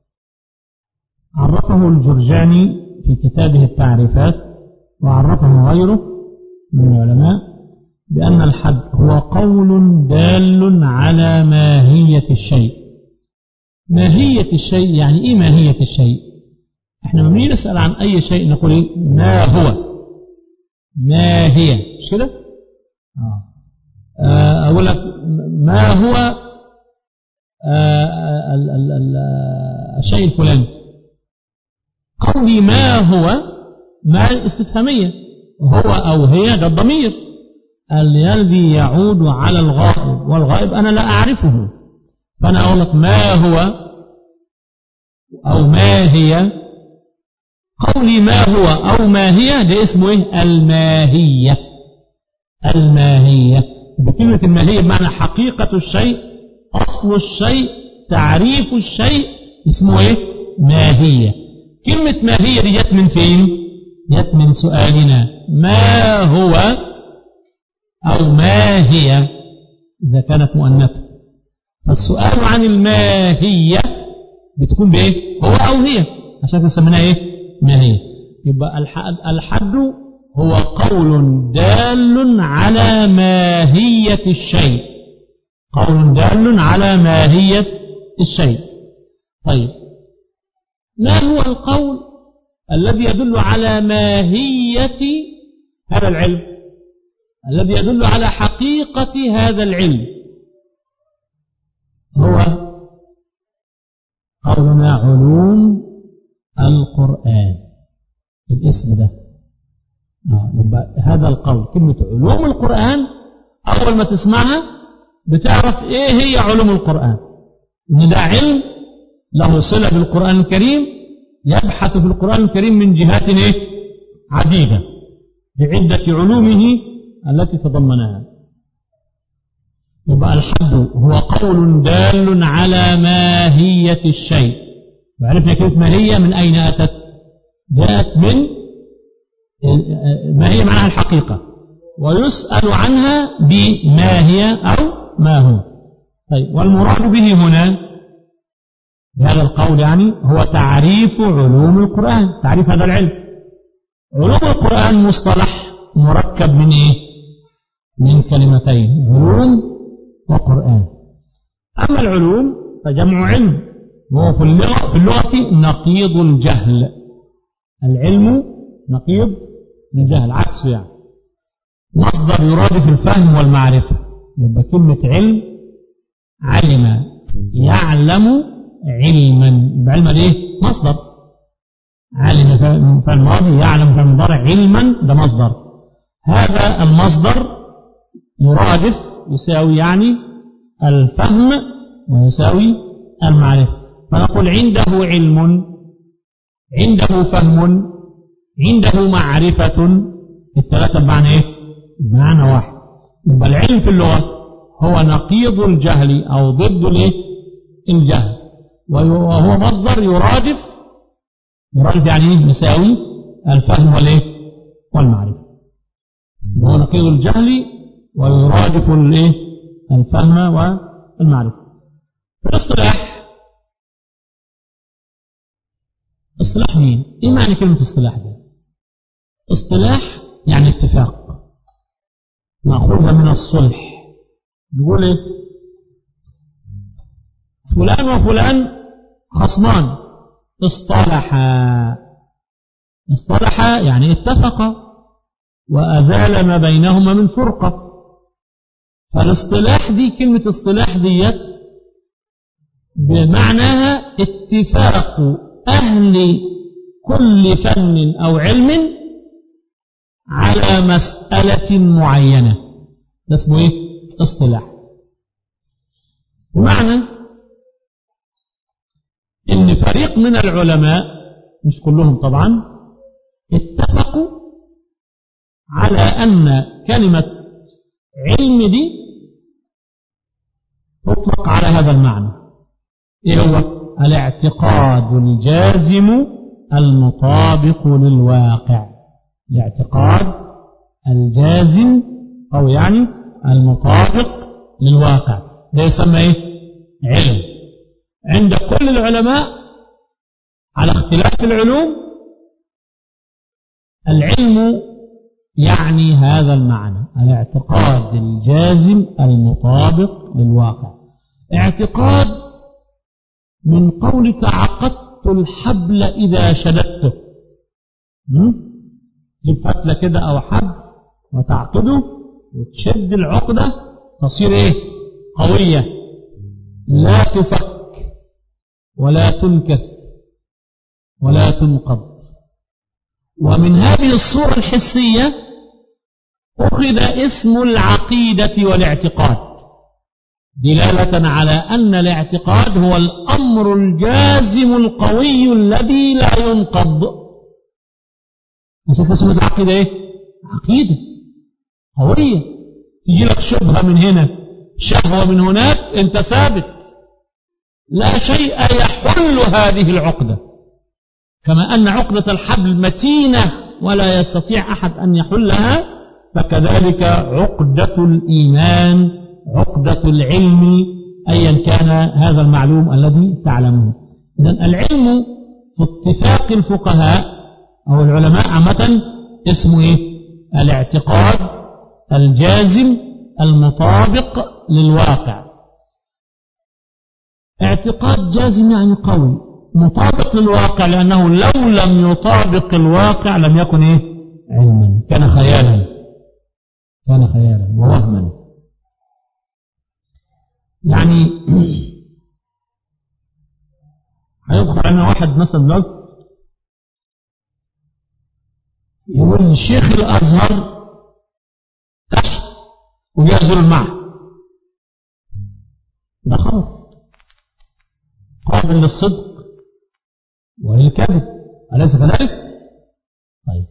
عرفه الجرجاني في كتابه التعريفات وعرفه غيره من العلماء بأن الحد هو قول دال على ماهية الشيء ماهية الشيء يعني إيه ماهية الشيء احنا لما بنيجي نسأل عن أي شيء نقول إيه ما هو ما هي مش كده آه. آه أقول لك ما هو آه ال ال ال الشيء الفلاني قولي ما هو ما استفهامية هو أو هي ده الضمير الذي يعود على الغائب والغائب أنا لا أعرفه فأنا أقول لك ما هو أو ما هي قولي ما هو أو ما هي ده اسمه إيه الماهية الماهية بكلمة الماهية بمعنى حقيقة الشيء أصل الشيء تعريف الشيء اسمه إيه ماهية كلمة ماهية دي جت من فين جت من سؤالنا ما هو أو ما هي إذا كانت مؤنثة فالسؤال عن الماهية بتكون بإيه هو أو هي عشان كده سميناها إيه ماهية يبقى الحد, الحد هو قول دال على ماهية الشيء قول دال على ماهية الشيء طيب ما هو القول الذي يدل على ماهية هذا العلم الذي يدل على حقيقة هذا العلم هو قولنا علوم القرآن الاسم ده آه يبقى هذا القول كلمة علوم القرآن أول ما تسمعها بتعرف إيه هي علوم القرآن إن ده علم له صلة بالقرآن الكريم يبحث في القرآن الكريم من جهات إيه؟ عديدة بعدة علومه التي تضمنها يبقى الحد هو قول دال على ماهية الشيء وعرفنا كلمة ماهية من أين أتت جاءت من ما هي معناها الحقيقة ويسأل عنها بما هي أو ما هو طيب والمراد به هنا بهذا القول يعني هو تعريف علوم القرآن تعريف هذا العلم علوم القرآن مصطلح مركب من إيه؟ من كلمتين علوم وقرآن أما العلوم فجمع علم وهو في اللغة, في اللغة نقيض الجهل العلم نقيض الجهل عكسه يعني مصدر يرادف الفهم والمعرفة يبقى كلمة علم علم يعلم علما يبقى علما ايه مصدر علم في الماضي يعلم في المضارع علما ده مصدر هذا المصدر يرادف يساوي يعني الفهم ويساوي المعرفة فنقول عنده علم عنده فهم عنده معرفة الثلاثة بمعنى ايه بمعنى واحد يبقى العلم في اللغة هو نقيض الجهل أو ضد الايه الجهل وهو مصدر يرادف يرادف يعني ايه يساوي الفهم والايه والمعرفة وهو نقيض الجهل ويرادف الايه الفهم والمعرفة في الاصطلاح اصطلاح مين ايه معنى كلمة اصطلاح ده اصطلاح يعني اتفاق مأخوذة من الصلح يقول ايه فلان وفلان خصمان اصطلحا اصطلحا يعني اتفقا وأزال ما بينهما من فرقة فالاصطلاح دي كلمة اصطلاح ديت بمعناها اتفاق أهل كل فن أو علم على مسألة معينة ده اسمه ايه اصطلاح بمعنى ان فريق من العلماء مش كلهم طبعا اتفقوا على ان كلمة علم دي تطلق على هذا المعنى ايه هو الاعتقاد الجازم المطابق للواقع الاعتقاد الجازم او يعني المطابق للواقع ده يسمى ايه علم عند كل العلماء على اختلاف العلوم العلم يعني هذا المعنى الاعتقاد الجازم المطابق للواقع اعتقاد من قولك عقدت الحبل إذا شددته تجيب فتلة كده أو حبل وتعقده وتشد العقدة تصير إيه قوية لا تفك ولا تنكث ولا تنقض ومن هذه الصورة الحسية أخذ اسم العقيدة والاعتقاد دلالة على أن الاعتقاد هو الأمر الجازم القوي الذي لا ينقض عشان اسمه العقيدة إيه؟ عقيدة قوية تجي لك شبهة من هنا شهوة من هناك أنت ثابت لا شيء يحل هذه العقدة كما أن عقدة الحبل متينة ولا يستطيع أحد أن يحلها فكذلك عقدة الإيمان عقدة العلم أيا كان هذا المعلوم الذي تعلمه إذا العلم في اتفاق الفقهاء أو العلماء عامة اسمه إيه؟ الاعتقاد الجازم المطابق للواقع اعتقاد جازم يعني قوي مطابق للواقع لأنه لو لم يطابق الواقع لم يكن إيه؟ علما كان خيالا كان خيالا ووهما يعني هيدخل علينا واحد مثلا دلوقتي يقول شيخ الأزهر تحت ويأذر المعهد ده خطأ قابل للصدق وللكذب أليس كذلك؟ طيب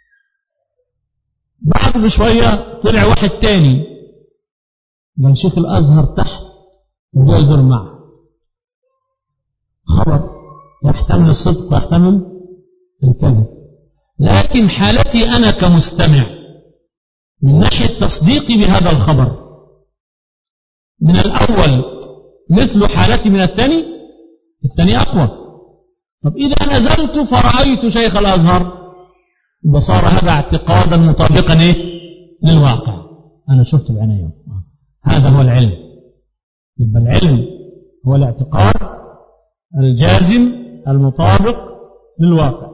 بعد بشوية طلع واحد تاني قال شيخ الأزهر تحت ويأذر معه خبر يحتمل الصدق ويحتمل الكذب لكن حالتي أنا كمستمع من ناحية تصديقي بهذا الخبر من الأول مثل حالتي من الثاني الثاني أقوى طب إذا نزلت فرأيت شيخ الأزهر وصار هذا اعتقادا مطابقا إيه؟ للواقع أنا شفت بعيني هذا هو العلم يبقى العلم هو الاعتقاد الجازم المطابق للواقع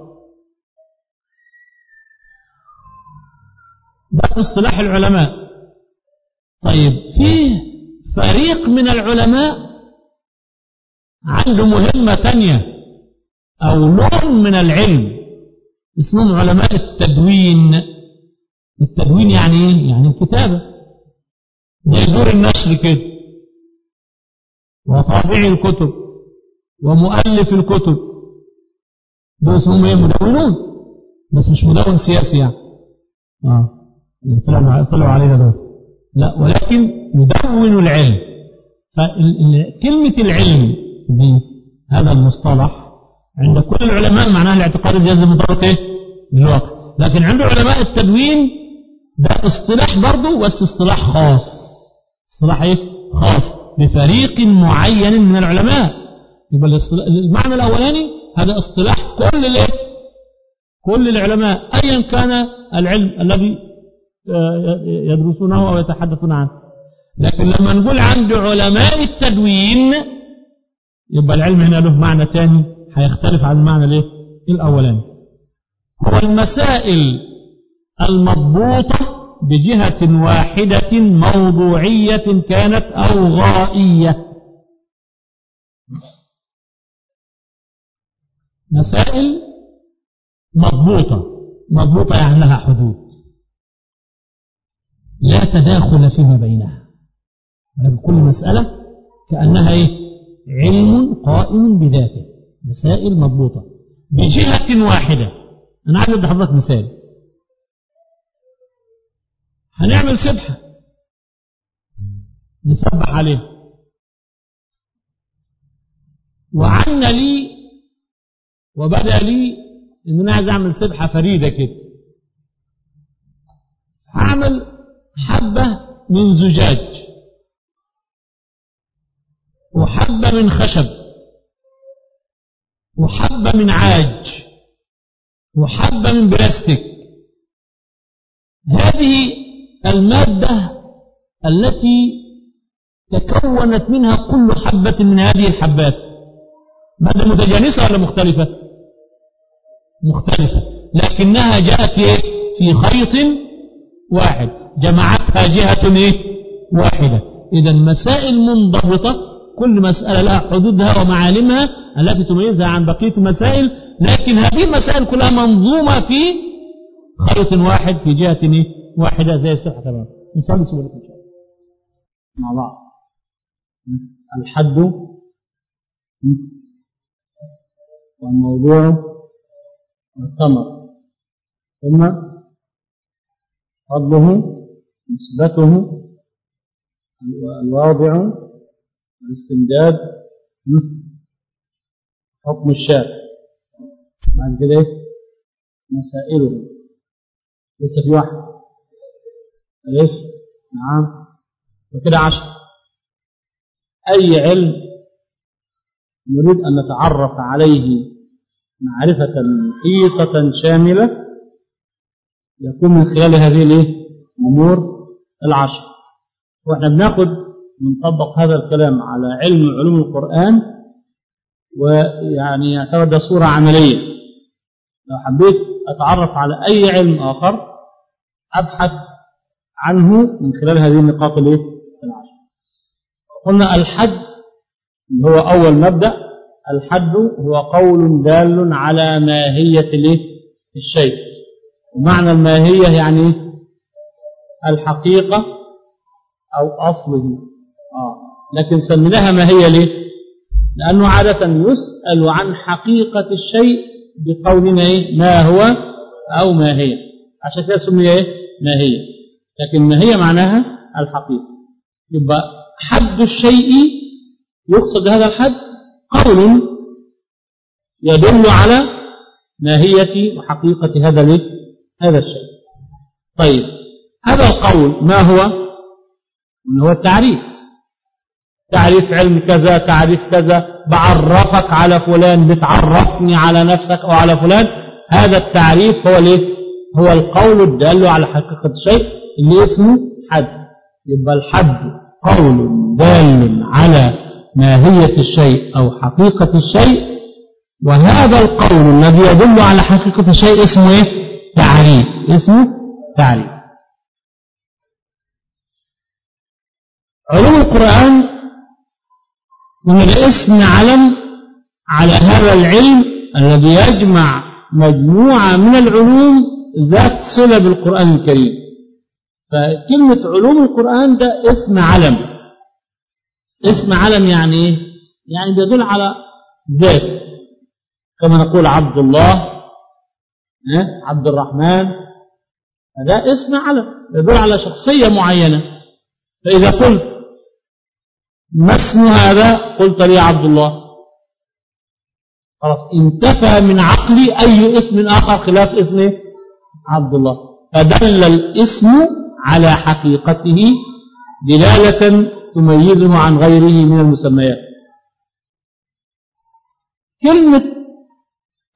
ده اصطلاح العلماء طيب فيه فريق من العلماء عنده مهمة تانية أو نوع من العلم اسمهم علماء التدوين التدوين يعني ايه؟ يعني الكتابة زي دور النشر كده وطابعي الكتب ومؤلف الكتب دول اسمهم ايه مدونون بس مش مدون سياسي يعني اه طلعوا طلعوا علينا دول لا ولكن يدون العلم فكلمة العلم دي هذا المصطلح عند كل العلماء معناها الاعتقاد الجازم مطابق ايه للواقع لكن عند علماء التدوين ده اصطلاح برضه بس اصطلاح خاص اصطلاح ايه خاص بفريق معين من العلماء يبقى المعنى الاولاني هذا اصطلاح كل الايه كل العلماء أيا كان العلم الذي يدرسونه أو يتحدثون عنه لكن لما نقول عند علماء التدوين يبقى العلم هنا له معنى ثاني هيختلف عن المعنى الايه الاولاني هو المسائل المضبوطة بجهة واحدة موضوعية كانت أو غائية مسائل مضبوطة مضبوطة يعني لها حدود لا تداخل فيما بينها كل مسألة كأنها إيه؟ علم قائم بذاته مسائل مضبوطة بجهة واحدة أنا عايز أدي حضرتك مثال هنعمل سبحة نسبح عليه وعنا لي وبدأ لي إن أنا عايز أعمل سبحة فريدة كده هعمل حبة من زجاج وحبة من خشب وحبة من عاج وحبة من بلاستيك هذه المادة التي تكونت منها كل حبة من هذه الحبات مادة متجانسة ولا مختلفة مختلفة لكنها جاءت في خيط واحد جمعتها جهة واحدة إذا مسائل منضبطة كل مسألة لها حدودها ومعالمها التي تميزها عن بقية المسائل لكن هذه المسائل كلها منظومة في خيط واحد في جهة واحدة زي السبحة تمام نصلي سورة إن شاء الله مع بعض الحد والموضوع والثمر ثم فضله نسبته الواضع الاستمداد حكم الشارع بعد كده مسائله لسه في واحد لسه نعم وكده عشر أي علم نريد أن نتعرف عليه معرفة محيطة شاملة يكون من خلال هذه الأمور العشر وإحنا بناخد نطبق هذا الكلام على علم علوم القرآن ويعني يعتبر ده صورة عملية لو حبيت أتعرف على أي علم آخر أبحث عنه من خلال هذه النقاط العشر قلنا الحد اللي هو أول مبدأ الحد هو قول دال على ماهية الشيء ومعنى الماهية يعني الحقيقة أو أصله آه. لكن سميناها ماهية ليه لأنه عادة يسأل عن حقيقة الشيء بقولنا إيه ما هو أو ما هي عشان كده سمي إيه ما هي لكن ما هي معناها الحقيقة يبقى حد الشيء يقصد هذا الحد قول يدل على ماهية وحقيقة هذا هذا الشيء طيب هذا القول ما هو هو التعريف تعريف علم كذا تعريف كذا بعرفك على فلان بتعرفني على نفسك أو على فلان هذا التعريف هو ليه هو القول الدال على حقيقة الشيء اللي اسمه حد يبقى الحد قول دال على ماهية الشيء أو حقيقة الشيء وهذا القول الذي يدل على حقيقة الشيء اسمه ايه تعريف اسمه تعريف علوم القرآن من الاسم علم على هذا العلم الذي يجمع مجموعة من العلوم ذات صلة بالقرآن الكريم فكلمة علوم القرآن ده اسم علم اسم علم يعني ايه؟ يعني بيدل على ذات كما نقول عبد الله عبد الرحمن هذا اسم علم يدل على شخصية معينة فإذا قلت ما اسم هذا قلت لي عبد الله خلاص انتفى من عقلي أي اسم آخر خلاف اسم عبد الله فدل الاسم على حقيقته دلالة تميزه عن غيره من المسميات كلمة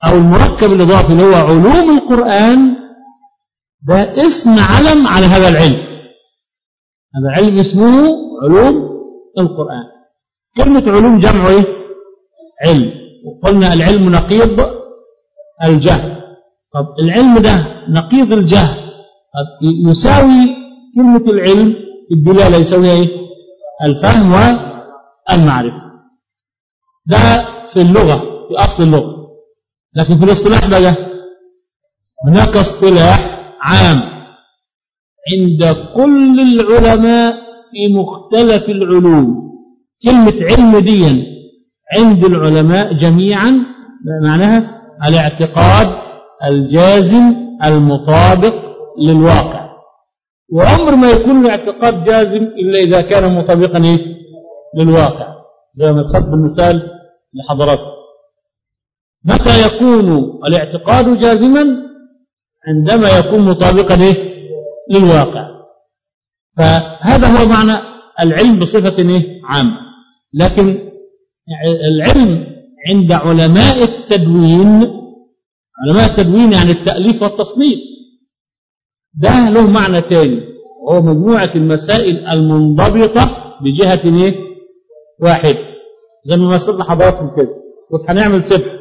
أو المركب الإضافي اللي هو علوم القرآن ده اسم علم على هذا العلم هذا علم اسمه علوم القرآن كلمة علوم جمع إيه؟ علم وقلنا العلم نقيض الجهل طب العلم ده نقيض الجهل طب يساوي كلمة العلم الدلالة يساويها ايه الفهم والمعرفة ده في اللغة في أصل اللغة لكن في الاصطلاح بقى هناك اصطلاح عام عند كل العلماء في مختلف العلوم كلمة علم ديا عند العلماء جميعا معناها الاعتقاد الجازم المطابق للواقع وعمر ما يكون الاعتقاد جازم إلا إذا كان مطابقا إيه؟ للواقع زي ما صد المثال لحضراتكم متى يكون الاعتقاد جازما عندما يكون مطابقا إيه؟ للواقع فهذا هو معنى العلم بصفة إيه؟ عامة لكن العلم عند علماء التدوين علماء التدوين يعني التأليف والتصنيف ده له معنى تاني وهو مجموعة المسائل المنضبطة بجهة ايه؟ واحد زي ما مثلنا حضراتكم كده كنت هنعمل سبح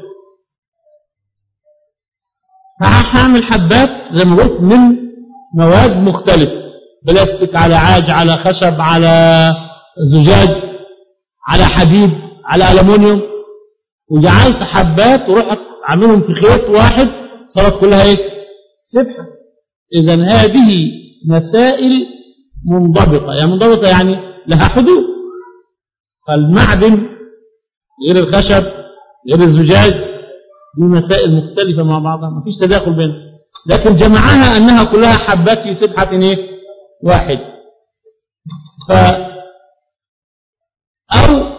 فهعمل حبات زي ما قلت من مواد مختلفة بلاستيك على عاج على خشب على زجاج على حديد على ألمونيوم وجعلت حبات ورحت عاملهم في خيط واحد صارت كلها ايه سبحة إذا هذه مسائل منضبطة يعني منضبطة يعني لها حدود فالمعدن غير الخشب غير الزجاج دي مسائل مختلفة مع بعضها ما فيش تداخل بينها لكن جمعها أنها كلها حبات في سبحة ايه واحد ف أو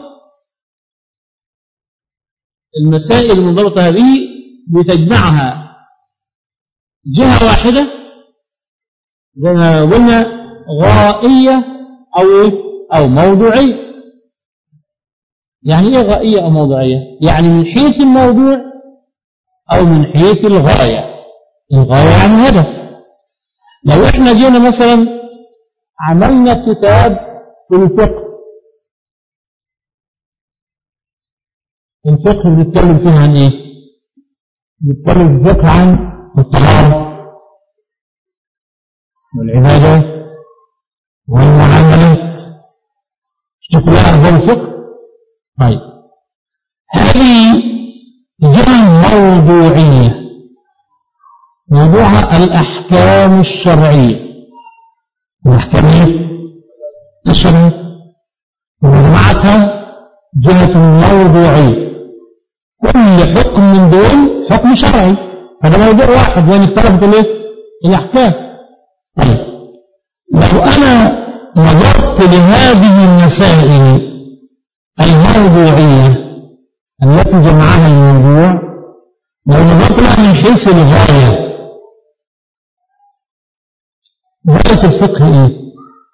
المسائل المنضبطة هذه بتجمعها جهة واحدة زي ما قلنا غائية أو أو موضوعية يعني إيه غائية أو موضوعية؟ يعني من حيث الموضوع أو من حيث الغاية الغاية يعني هدف لو إحنا جينا مثلا عملنا كتاب في الفقه الفقه بنتكلم فيه عن ايه بنتكلم في الفقه عن الطهارة والعبادة والمعاملات اشتكوا لها أخبار الفقه طيب هذه جهة موضوعية موضوعها الأحكام الشرعية الأحكام الشرعية ومجمعتها جهة موضوعية كل حكم من دول حكم شرعي هذا موضوع واحد وين اختلفت الايه؟ الاحكام طيب لو انا نظرت لهذه المسائل الموضوعية التي جمعها الموضوع لو نظرت لها من حيث الغاية غاية الفقه ايه؟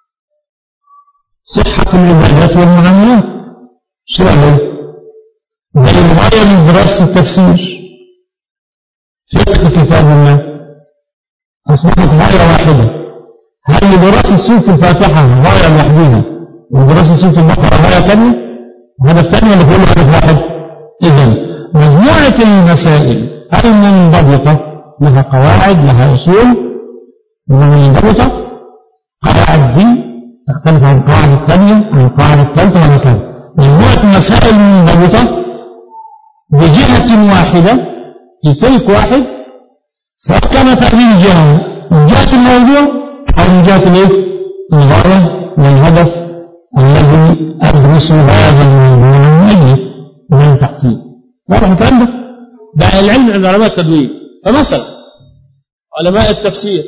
صحة العبادات والمعاملات شرعي والغاية من دراسة التفسير فقه كتاب الله أصبحت غاية واحدة هل لدراسة سورة الفاتحة غاية لوحدها ودراسة سورة البقرة غاية ثانية وهذا الثاني اللي كل هدف واحد إذا مجموعة المسائل المنضبطة لها قواعد لها أصول منضبطة قواعد دي تختلف عن القواعد الثانية عن القواعد الثالثة وهكذا مجموعة مسائل منضبطة بجهة واحدة في سلك واحد سواء كانت هذه الجهة من جهة الموضوع أو من جهة الايه؟ الغاية والهدف الذي أدرس هذا الموضوع من أجله من التحصيل واضح الكلام ده؟ ده العلم عند علماء التدوين فمثلا علماء التفسير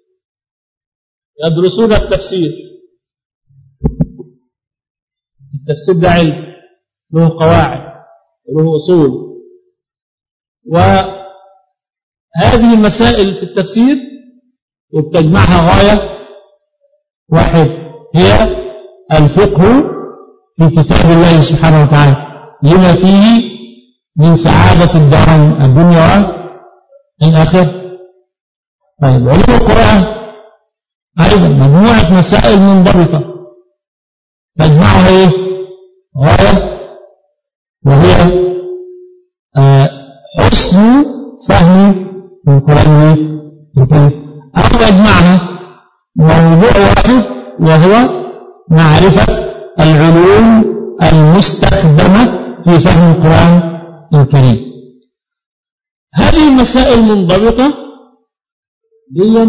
يدرسون التفسير التفسير ده علم له قواعد وله أصول وهذه المسائل في التفسير وبتجمعها غاية واحد هي الفقه في كتاب الله سبحانه وتعالى لما فيه من سعادة الدارين الدنيا والآخرة طيب علوم القرآن أيضا مجموعة مسائل منضبطة تجمعها إيه؟ غاية وهي آه حسن فهم القرآن الكريم أو يجمعها موضوع واحد وهو معرفة العلوم المستخدمة في فهم القرآن الكريم هذه المسائل المنضبطة دي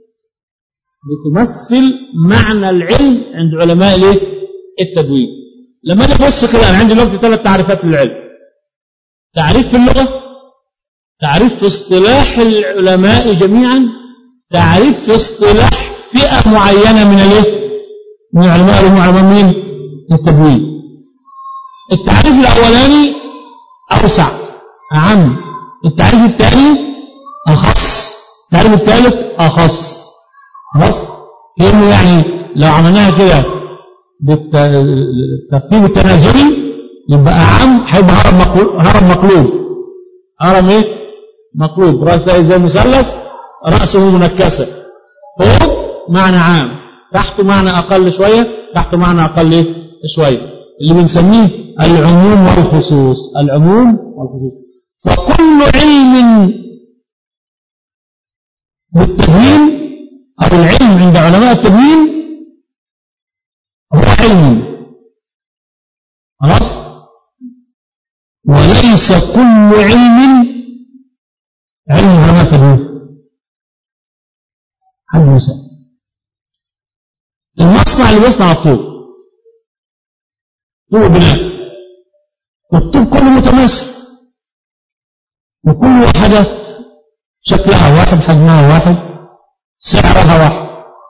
بتمثل معنى العلم عند علماء التدوين لما اجي ابص كده انا عندي دلوقتي ثلاث تعريفات للعلم تعريف في اللغه تعريف في اصطلاح العلماء جميعا تعريف في اصطلاح فئه معينه من الايه من علماء علماء مين التدوين التعريف الاولاني اوسع اعم التعريف الثاني اخص التعريف الثالث اخص خلاص كانه يعني لو عملناها كده بالترتيب التنازلي يبقى اعم هيبقى هرم مقلوب هرم مقلوب هرم ايه مقلوب راسه زي المثلث راسه منكسه فوق معنى عام تحته معنى اقل شويه تحته معنى اقل ايه شويه اللي بنسميه العموم والخصوص العموم والخصوص فكل علم بالتدوين أو العلم عند علماء التدوين هو علم خلاص وليس كل علم علم علماء التدوين حد مساء المصنع اللي بيصنع الطوب طوب بناء والطوب كله متماثل وكل وحدات شكلها واحد حجمها واحد سعرها واحد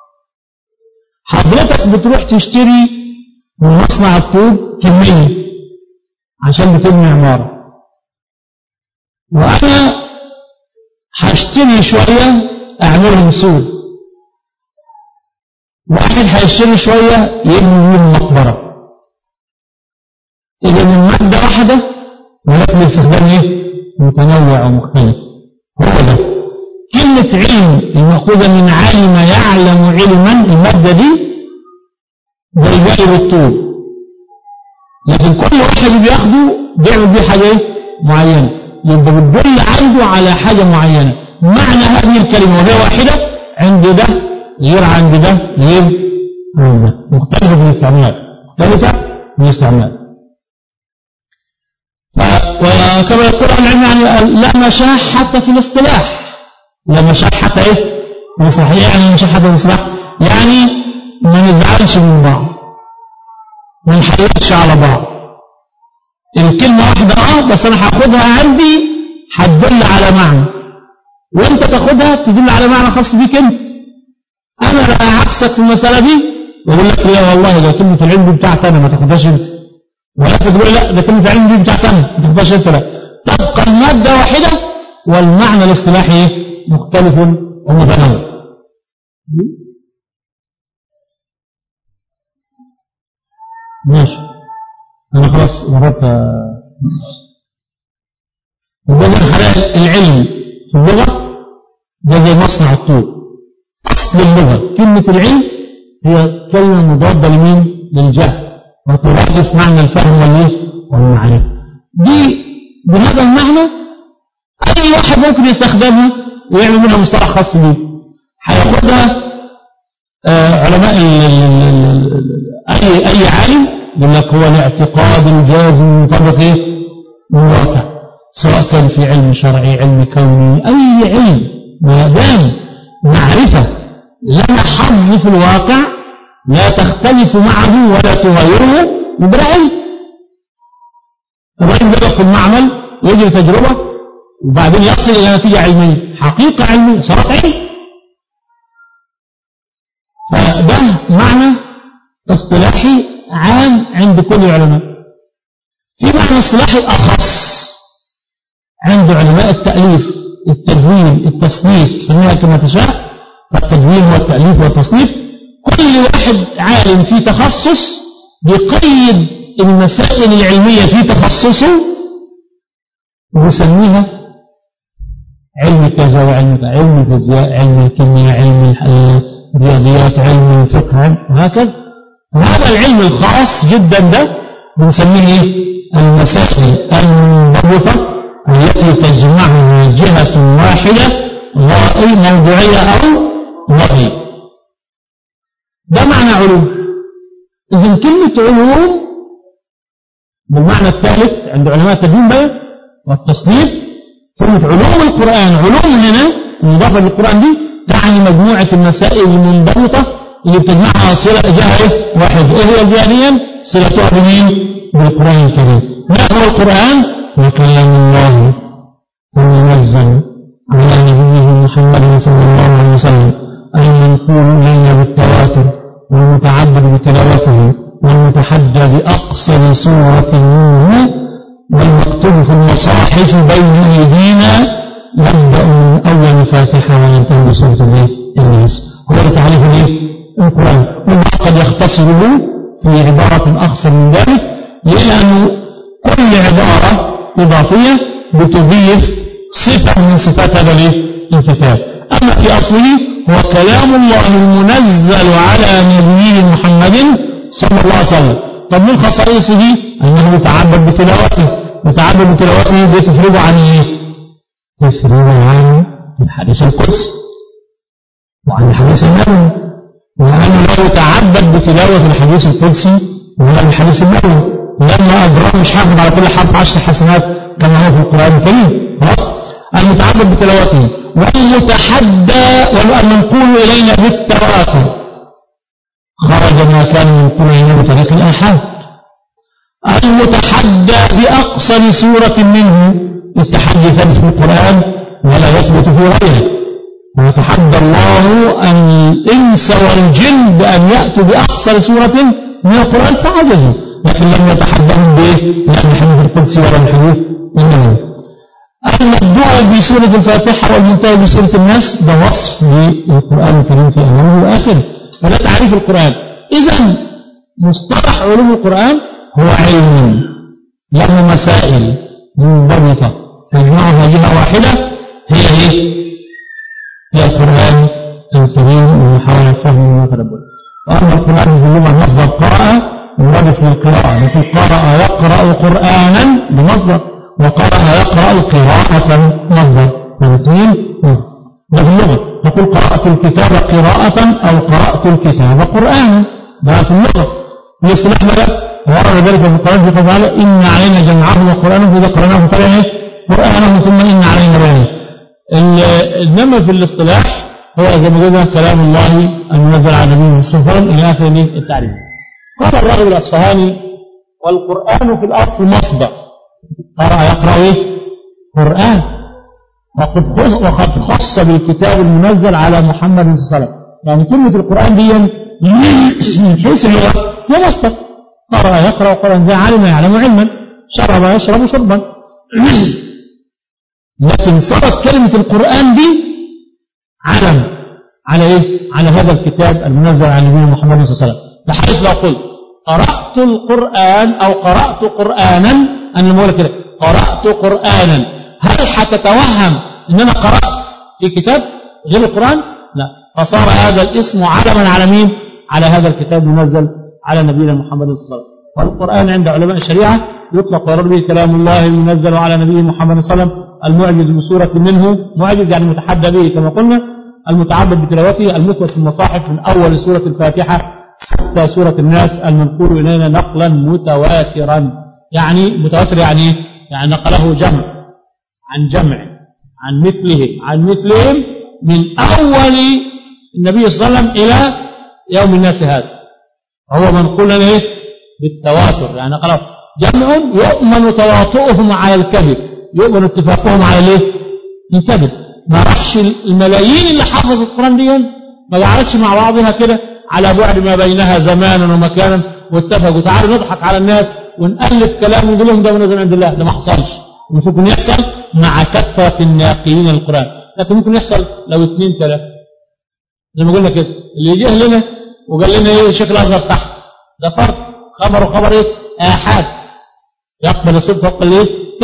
حضرتك بتروح تشتري من مصنع الطوب كمية عشان بتبني عمارة وأنا هشتري شوية أعملها مسود واحد هيشتري شوية يبني منه مقبرة إذا من مادة واحدة ولكن استخدام إيه؟ متنوع ومختلف هو ده كلمة علم المأخوذة من علم يعلم علما المادة دي زي جانب الطول لكن كل واحد بياخده بيعمل بيه حاجة إيه؟ معينة يبقى بتدل عنده على حاجة معينة معنى هذه الكلمة وهي واحدة عند ده غير عند ده غير عند ده مختلفة في الاستعمال مختلفة في الاستعمال وكما يقول العلم يعني لا مشاحة في الاصطلاح لا مشاحة ايه؟ في الاصطلاح يعني مشاحة في الاصطلاح يعني ما نزعلش من بعض ما نحيرش على بعض الكلمة واحدة اه بس انا هاخدها عندي هتدل على معنى وانت تاخدها تدل على معنى خاص بيك انت انا لا عكسك في المسألة دي واقول لك لا والله ده كلمة العلم دي بتاعتي انا ما تاخدهاش انت ولا تقول لا ده كلمة العلم دي بتاعتي انا ما تاخدهاش انت لا تبقى المادة واحدة والمعنى الاصطلاحي مختلف ومتنوع ماشي انا خلاص مرات وبدل حلال العلم في اللغة ده زي مصنع الطوب أصل اللغة كلمة العلم هي كلمة مضادة لمين؟ للجهل وترادف معنى الفهم والإيه؟ والمعرفة دي بهذا المعنى أي واحد ممكن يستخدمها ويعمل منها مصطلح خاص به هياخدها آه علماء أي أي عالم يقول لك هو الاعتقاد الجازم المطابق إيه؟ للواقع سواء كان في علم شرعي علم كوني أي علم ما دام معرفة لها حظ في الواقع لا تختلف معه ولا تغيره يبقى علم الراجل ده في المعمل يجري تجربة وبعدين يصل إلى نتيجة علمية حقيقة علمية صارت علم فده معنى اصطلاحي عام عند كل العلماء في معنى اصطلاحي أخص عند علماء التأليف التدوين التصنيف سميها كما تشاء فالتدوين والتأليف والتصنيف كل واحد عالم في تخصص بيقيد المسائل العلمية في تخصصه ويسميها علم كذا وعلم كذا علم الفيزياء علم الكيمياء علم الرياضيات علم الفقه وهكذا وهذا العلم الخاص جدا ده بنسميه المسائل المنضبطة التي تجمعها جهة واحدة غائي موضوعية أو غائي ده معنى علوم إذن كلمة علوم بالمعنى الثالث عند علماء التدين بقى والتصنيف كلمة علوم القرآن علوم هنا المضافة للقرآن دي تعني مجموعة المسائل المنضبطة اللي بتجمعها صلة جهة واحد ايه هي جهريا صلتها بمين بالقرآن الكريم ما هو القرآن هو كلام الله المنزل على نبيه محمد صلى الله عليه وسلم المنقول إلينا بالتواتر والمتعبد بتلاوته والمتحدى بأقصر سورة منه والمكتوب في المصاحف بين أيدينا يبدأ من أول فاتحة وينتهي بسورة الناس هو تعريف الايه؟ القرآن وما قد يختصره في عبارة أقصر من ذلك لأنه كل عبارة إضافية بتضيف صفة من صفات هذا الكتاب أما في أصله هو كلام الله المنزل على نبيه محمد صلى الله عليه وسلم طب من خصائصه أنه يتعبد بتلاوته يتعبد بتلاوته دي تفرض عن إيه؟ تفرض عن الحديث القدسي وعن الحديث النبوي وأنه لا يتعبد بتلاوة الحديث القدسي ولا الحديث النبوي لما أجرام مش حافظ على كل حرف عشر حسنات كما هو في القرآن الكريم خلاص المتعبد بتلاوته والمتحدى والمنقول إلينا بالتواتر خرج ما كان منقول إلينا بطريق الآحاد المتحدى بأقصر سورة منه التحدي ثبت في القرآن ولا يثبت في غيره ويتحدى الله الإنس والجن بأن يأتوا بأقصر سورة من القرآن فعجزوا لكن لم يتحدهم به لا الحديث القدسي ولا الحديث النبوي المبدوع بسورة الفاتحة والمنتهى بسورة الناس ده وصف للقرآن الكريم في أوله وآخره ولا تعريف القرآن إذا مصطلح علوم القرآن هو علم له مسائل منضبطة تجمعها جهة واحدة هي هي هي القرآن الكريم ومحاولة فهم ما تربون وأما القرآن في اللغة مصدر قراءة مرادف للقراءة لكن قرأ يقرأ قرآنا بمصدر وقرأ يقرأ قراءة مصدر الاثنين ده في اللغة نقول قرأت الكتاب قراءة أو قرأت الكتاب قرآنا ده في اللغة الاصطلاح بقى ورد ذلك في القرآن في قوله إن علينا جمعه وقرآنه فإذا قرأناه فقال قرآنه ثم إن علينا بيانه إنما في الاصطلاح هو زي ما قلنا كلام الله المنزل على نبيه صلى الله عليه وسلم إلى آخر التعريف قال الراغب الأصفهاني والقرآن في الأصل مصدر قرأ يقرأ إيه؟ قرآن وقد وقد خص بالكتاب المنزل على محمد صلى الله عليه وسلم يعني كلمة القرآن دي من حيث اللغة هي مصدر قرأ يقرأ قرآن زي علم يعلم علما شرب يشرب شربا لكن صارت كلمة القرآن دي علم على ايه؟ على هذا الكتاب المنزل على نبينا محمد صلى الله عليه وسلم بحيث لو قلت قرأت القرآن أو قرأت قرآنا أنا بقول كده قرأت قرآنا هل حتتوهم أن أنا قرأت في كتاب غير القرآن؟ لا فصار هذا الاسم علما على مين؟ على هذا الكتاب المنزل على نبينا محمد صلى الله عليه وسلم والقرآن عند علماء الشريعة يطلق ويرد به كلام الله المنزل على نبيه محمد صلى الله عليه وسلم المعجز بسورة منه معجز يعني متحدى به كما قلنا المتعبد بتلاوته المثبت في المصاحف من أول سورة الفاتحة حتى سورة الناس المنقول إلينا نقلا متواترا يعني متواتر يعني إيه؟ يعني نقله جمع عن جمع عن مثله عن مثلهم من أول النبي صلى الله عليه وسلم إلى يوم الناس هذا هو منقول إيه بالتواتر يعني نقله جمع يؤمن تواطؤهم على الكذب يؤمن اتفاقهم على الايه الكذب ما راحش الملايين اللي حفظت القرآن دي ما قعدتش مع بعضها كده على بعد ما بينها زمانا ومكانا واتفقوا تعالوا نضحك على الناس ونألف كلام ونقول لهم ده من عند الله ده ما حصلش ممكن يحصل مع كثرة الناقلين القرآن لكن ممكن يحصل لو اثنين ثلاثة زي ما قلنا كده اللي يجي لنا وقال لنا ايه الشيخ الازهر تحت ده فرق خبر وخبر ايه آحاد يقبل الصدق وقال ايه كذب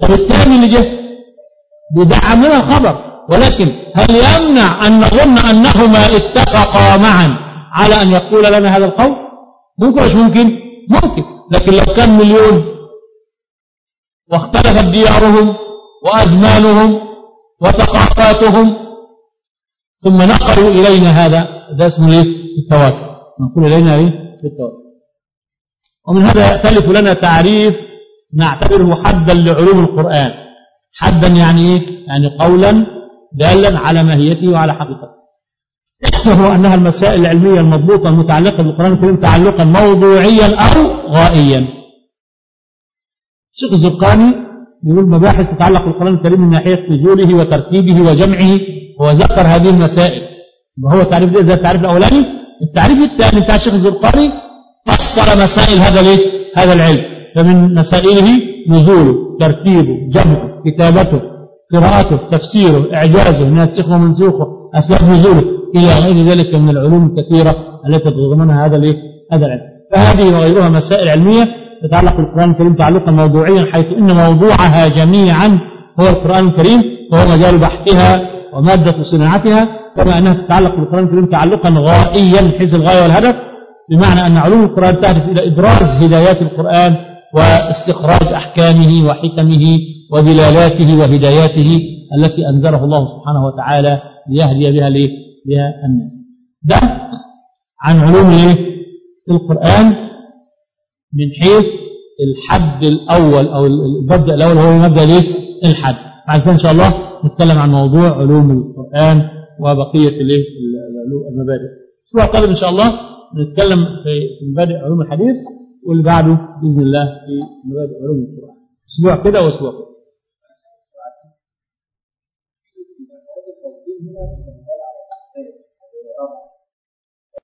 طب الثاني اللي جه بيدعم لنا الخبر ولكن هل يمنع أن نظن أنهما اتفقا معا على أن يقول لنا هذا القول ممكن مش ممكن ممكن لكن لو كان مليون واختلفت ديارهم وأزمانهم وثقافاتهم ثم نقلوا إلينا هذا ده اسمه ايه التواتر نقول إلينا ايه التواتر ومن هذا يختلف لنا تعريف نعتبره حدا لعلوم القرآن حدا يعني ايه يعني قولا دالا على ماهيته وعلى حقيقته وهو أنها المسائل العلمية المضبوطة المتعلقة بالقرآن الكريم تعلقا موضوعيا أو غائيا الشيخ الزرقاني يقول مباحث تتعلق بالقرآن الكريم من ناحية نزوله وترتيبه وجمعه وذكر هذه المسائل وهو تعريف ده زي التعريف الأولاني التعريف الثاني بتاع الشيخ الزرقاني فصل مسائل هذا الايه هذا العلم فمن مسائله نزوله ترتيبه جمعه كتابته قراءته تفسيره إعجازه ناسخه ومنسوخه أسباب نزوله إلى غير ذلك من العلوم الكثيرة التي تتضمنها هذا الايه هذا العلم فهذه وغيرها مسائل علمية تتعلق بالقرآن الكريم تعلقا موضوعيا حيث إن موضوعها جميعا هو القرآن الكريم وهو مجال بحثها ومادة صناعتها كما أنها تتعلق بالقرآن الكريم تعلقا غائيا من حيث الغاية والهدف بمعنى أن علوم القرآن تهدف إلى إبراز هدايات القرآن واستخراج أحكامه وحكمه ودلالاته وهداياته التي أنزله الله سبحانه وتعالى ليهدي بها ليه؟ بها الناس ده عن علوم ايه؟ القرآن من حيث الحد الأول أو المبدأ الأول هو مبدأ ليه؟ الحد بعد كده إن شاء الله نتكلم عن موضوع علوم القرآن وبقية الايه؟ المبادئ الأسبوع القادم إن شاء الله نتكلم في مبادئ علوم الحديث واللي بعده بإذن الله في مبادئ علوم القرآن أسبوع كده وأسبوع كده